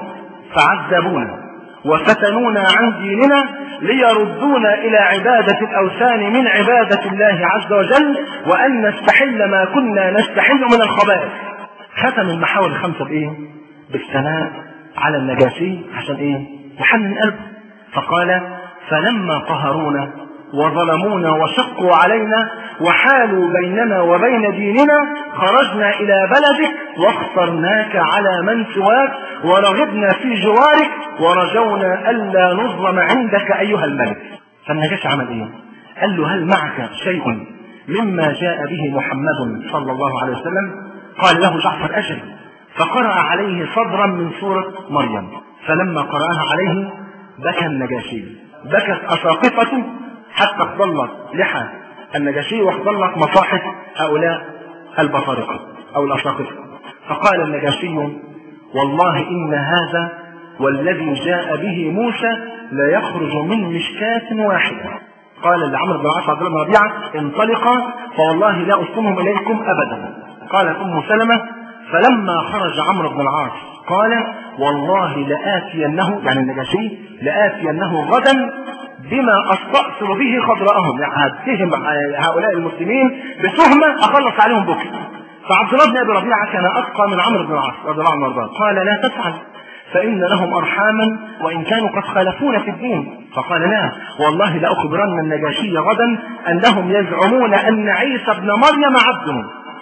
فعذبونا وفتنونا عن ديننا ليردونا إلى عبادة الأوثان من عبادة الله عز وجل وأن نستحل ما كنا نستحل من الخبائث ختم المحاور الخمسة بإيه؟ بالثناء على النجاشي عشان إيه؟ يحنن قلبه فقال فلما قهرونا وظلمونا وشقوا علينا وحالوا بيننا وبين ديننا خرجنا إلى بلدك واخترناك على من سواك ورغبنا في جوارك ورجونا ألا نظلم عندك أيها الملك فالنجاش عمل إيه؟ قال له هل معك شيء مما جاء به محمد صلى الله عليه وسلم قال له جعفر أجل فقرأ عليه صدرا من سورة مريم فلما قرأها عليه بكى النجاشي بكت أساقفته حتى اختلط لحى النجاشي واختلط مصاحف هؤلاء البطارقة أو الأساقفة فقال النجاشي والله إن هذا والذي جاء به موسى لا يخرج من مشكاة واحدة قال لعمرو بن العاص عبد الله بن ربيعه انطلقا فوالله لا اسلمهم اليكم ابدا قالت ام سلمه فلما خرج عمرو بن العاص قال والله لآتينه يعني النجاشي لآتينه غدا بما استأصل به خضراءهم يعني هتهم هؤلاء المسلمين بتهمة أخلص عليهم بكرة فعبد الله بن أبي ربيعة كان أتقى من عمرو بن العاص رضي الله عنه وارضاه قال لا تفعل فإن لهم أرحاما وإن كانوا قد خالفونا في الدين فقال لا والله لأخبرن النجاشي غدا أنهم يزعمون أن عيسى ابن مريم عبد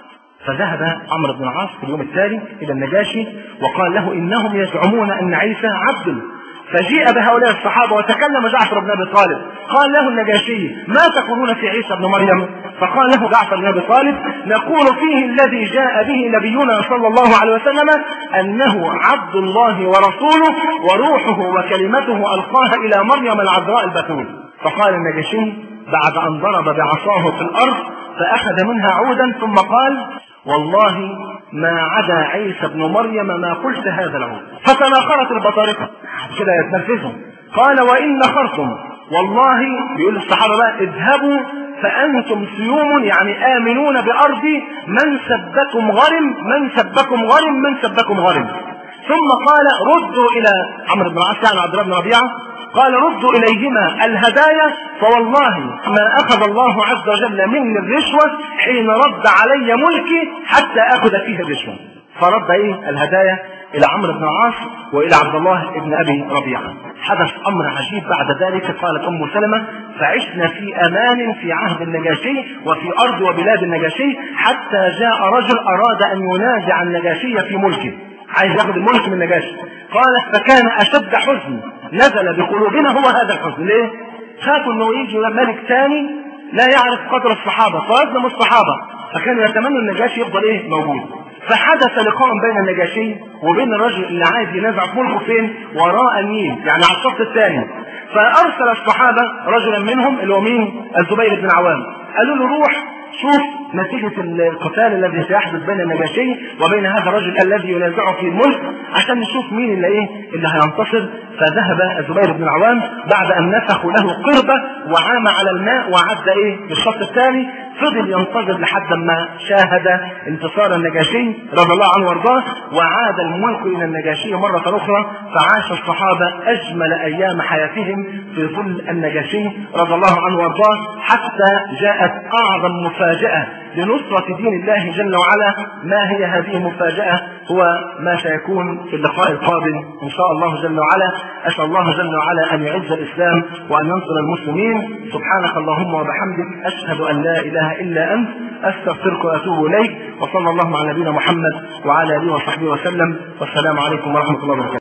فذهب عمرو بن العاص في اليوم التالي إلى النجاشي وقال له إنهم يزعمون أن عيسى عبد فجيء بهؤلاء الصحابة وتكلم جعفر بن أبي طالب قال له النجاشي ما تقولون في عيسى بن مريم فقال له جعفر بن أبي طالب نقول فيه الذي جاء به نبينا صلى الله عليه وسلم أنه عبد الله ورسوله وروحه وكلمته ألقاها إلى مريم العذراء البتول فقال النجاشي بعد أن ضرب بعصاه في الأرض فأخذ منها عودا ثم قال والله ما عدا عيسى ابن مريم ما قلت هذا له فتناخرت البطارقة كده يتنفذهم قال وإن نخرتم والله بيقول الصحابة بقى اذهبوا فأنتم سيوم يعني آمنون بأرض من سبكم غرم من سبكم غرم من سبكم غرم ثم قال ردوا إلى عمرو بن العاص يعني عبد الله بن ربيعة قال ردوا إليهما الهدايا فوالله ما أخذ الله عز وجل مني الرشوة حين رد علي ملكي حتى أخذ فيه الرشوة فرد إيه الهدايا إلى عمرو بن العاص وإلى عبد الله بن أبي ربيعة حدث أمر عجيب بعد ذلك قالت أم سلمة فعشنا في أمان في عهد النجاشي وفي أرض وبلاد النجاشي حتى جاء رجل أراد أن ينازع النجاشي في ملكه عايز ياخذ الملك من النجاشي قال فكان أشد حزن نزل بقلوبنا هو هذا الحزن ليه؟ خافوا انه يجي ملك ثاني لا يعرف قدر الصحابه فيظلم الصحابه فكانوا يتمنوا النجاشي يفضل ايه موجود فحدث لقاء بين النجاشي وبين الرجل اللي عايز ينازع في ملكه فين وراء النيل يعني على الشط الثاني فارسل الصحابه رجلا منهم اللي هو مين الزبير بن عوام قالوا له روح شوف نتيجة القتال الذي سيحدث بين النجاشي وبين هذا الرجل الذي ينازعه في الملك عشان نشوف مين اللي ايه اللي هينتصر فذهب الزبير بن العوام بعد ان نفخوا له قربة وعام على الماء وعد ايه للشط الثاني فضل ينتظر لحد ما شاهد انتصار النجاشي رضي الله عنه وارضاه وعاد الملك الى النجاشي مرة اخرى فعاش الصحابة اجمل ايام حياتهم في ظل النجاشي رضي الله عنه وارضاه حتى جاءت اعظم مفاجأة لنصرة دين الله جل وعلا ما هي هذه المفاجأة هو ما سيكون في اللقاء القادم إن شاء الله جل وعلا أسأل الله جل وعلا أن يعز الإسلام وأن ينصر المسلمين سبحانك اللهم وبحمدك أشهد أن لا إله إلا أنت أستغفرك وأتوب إليك وصلى الله على نبينا محمد وعلى آله وصحبه وسلم والسلام عليكم ورحمة الله وبركاته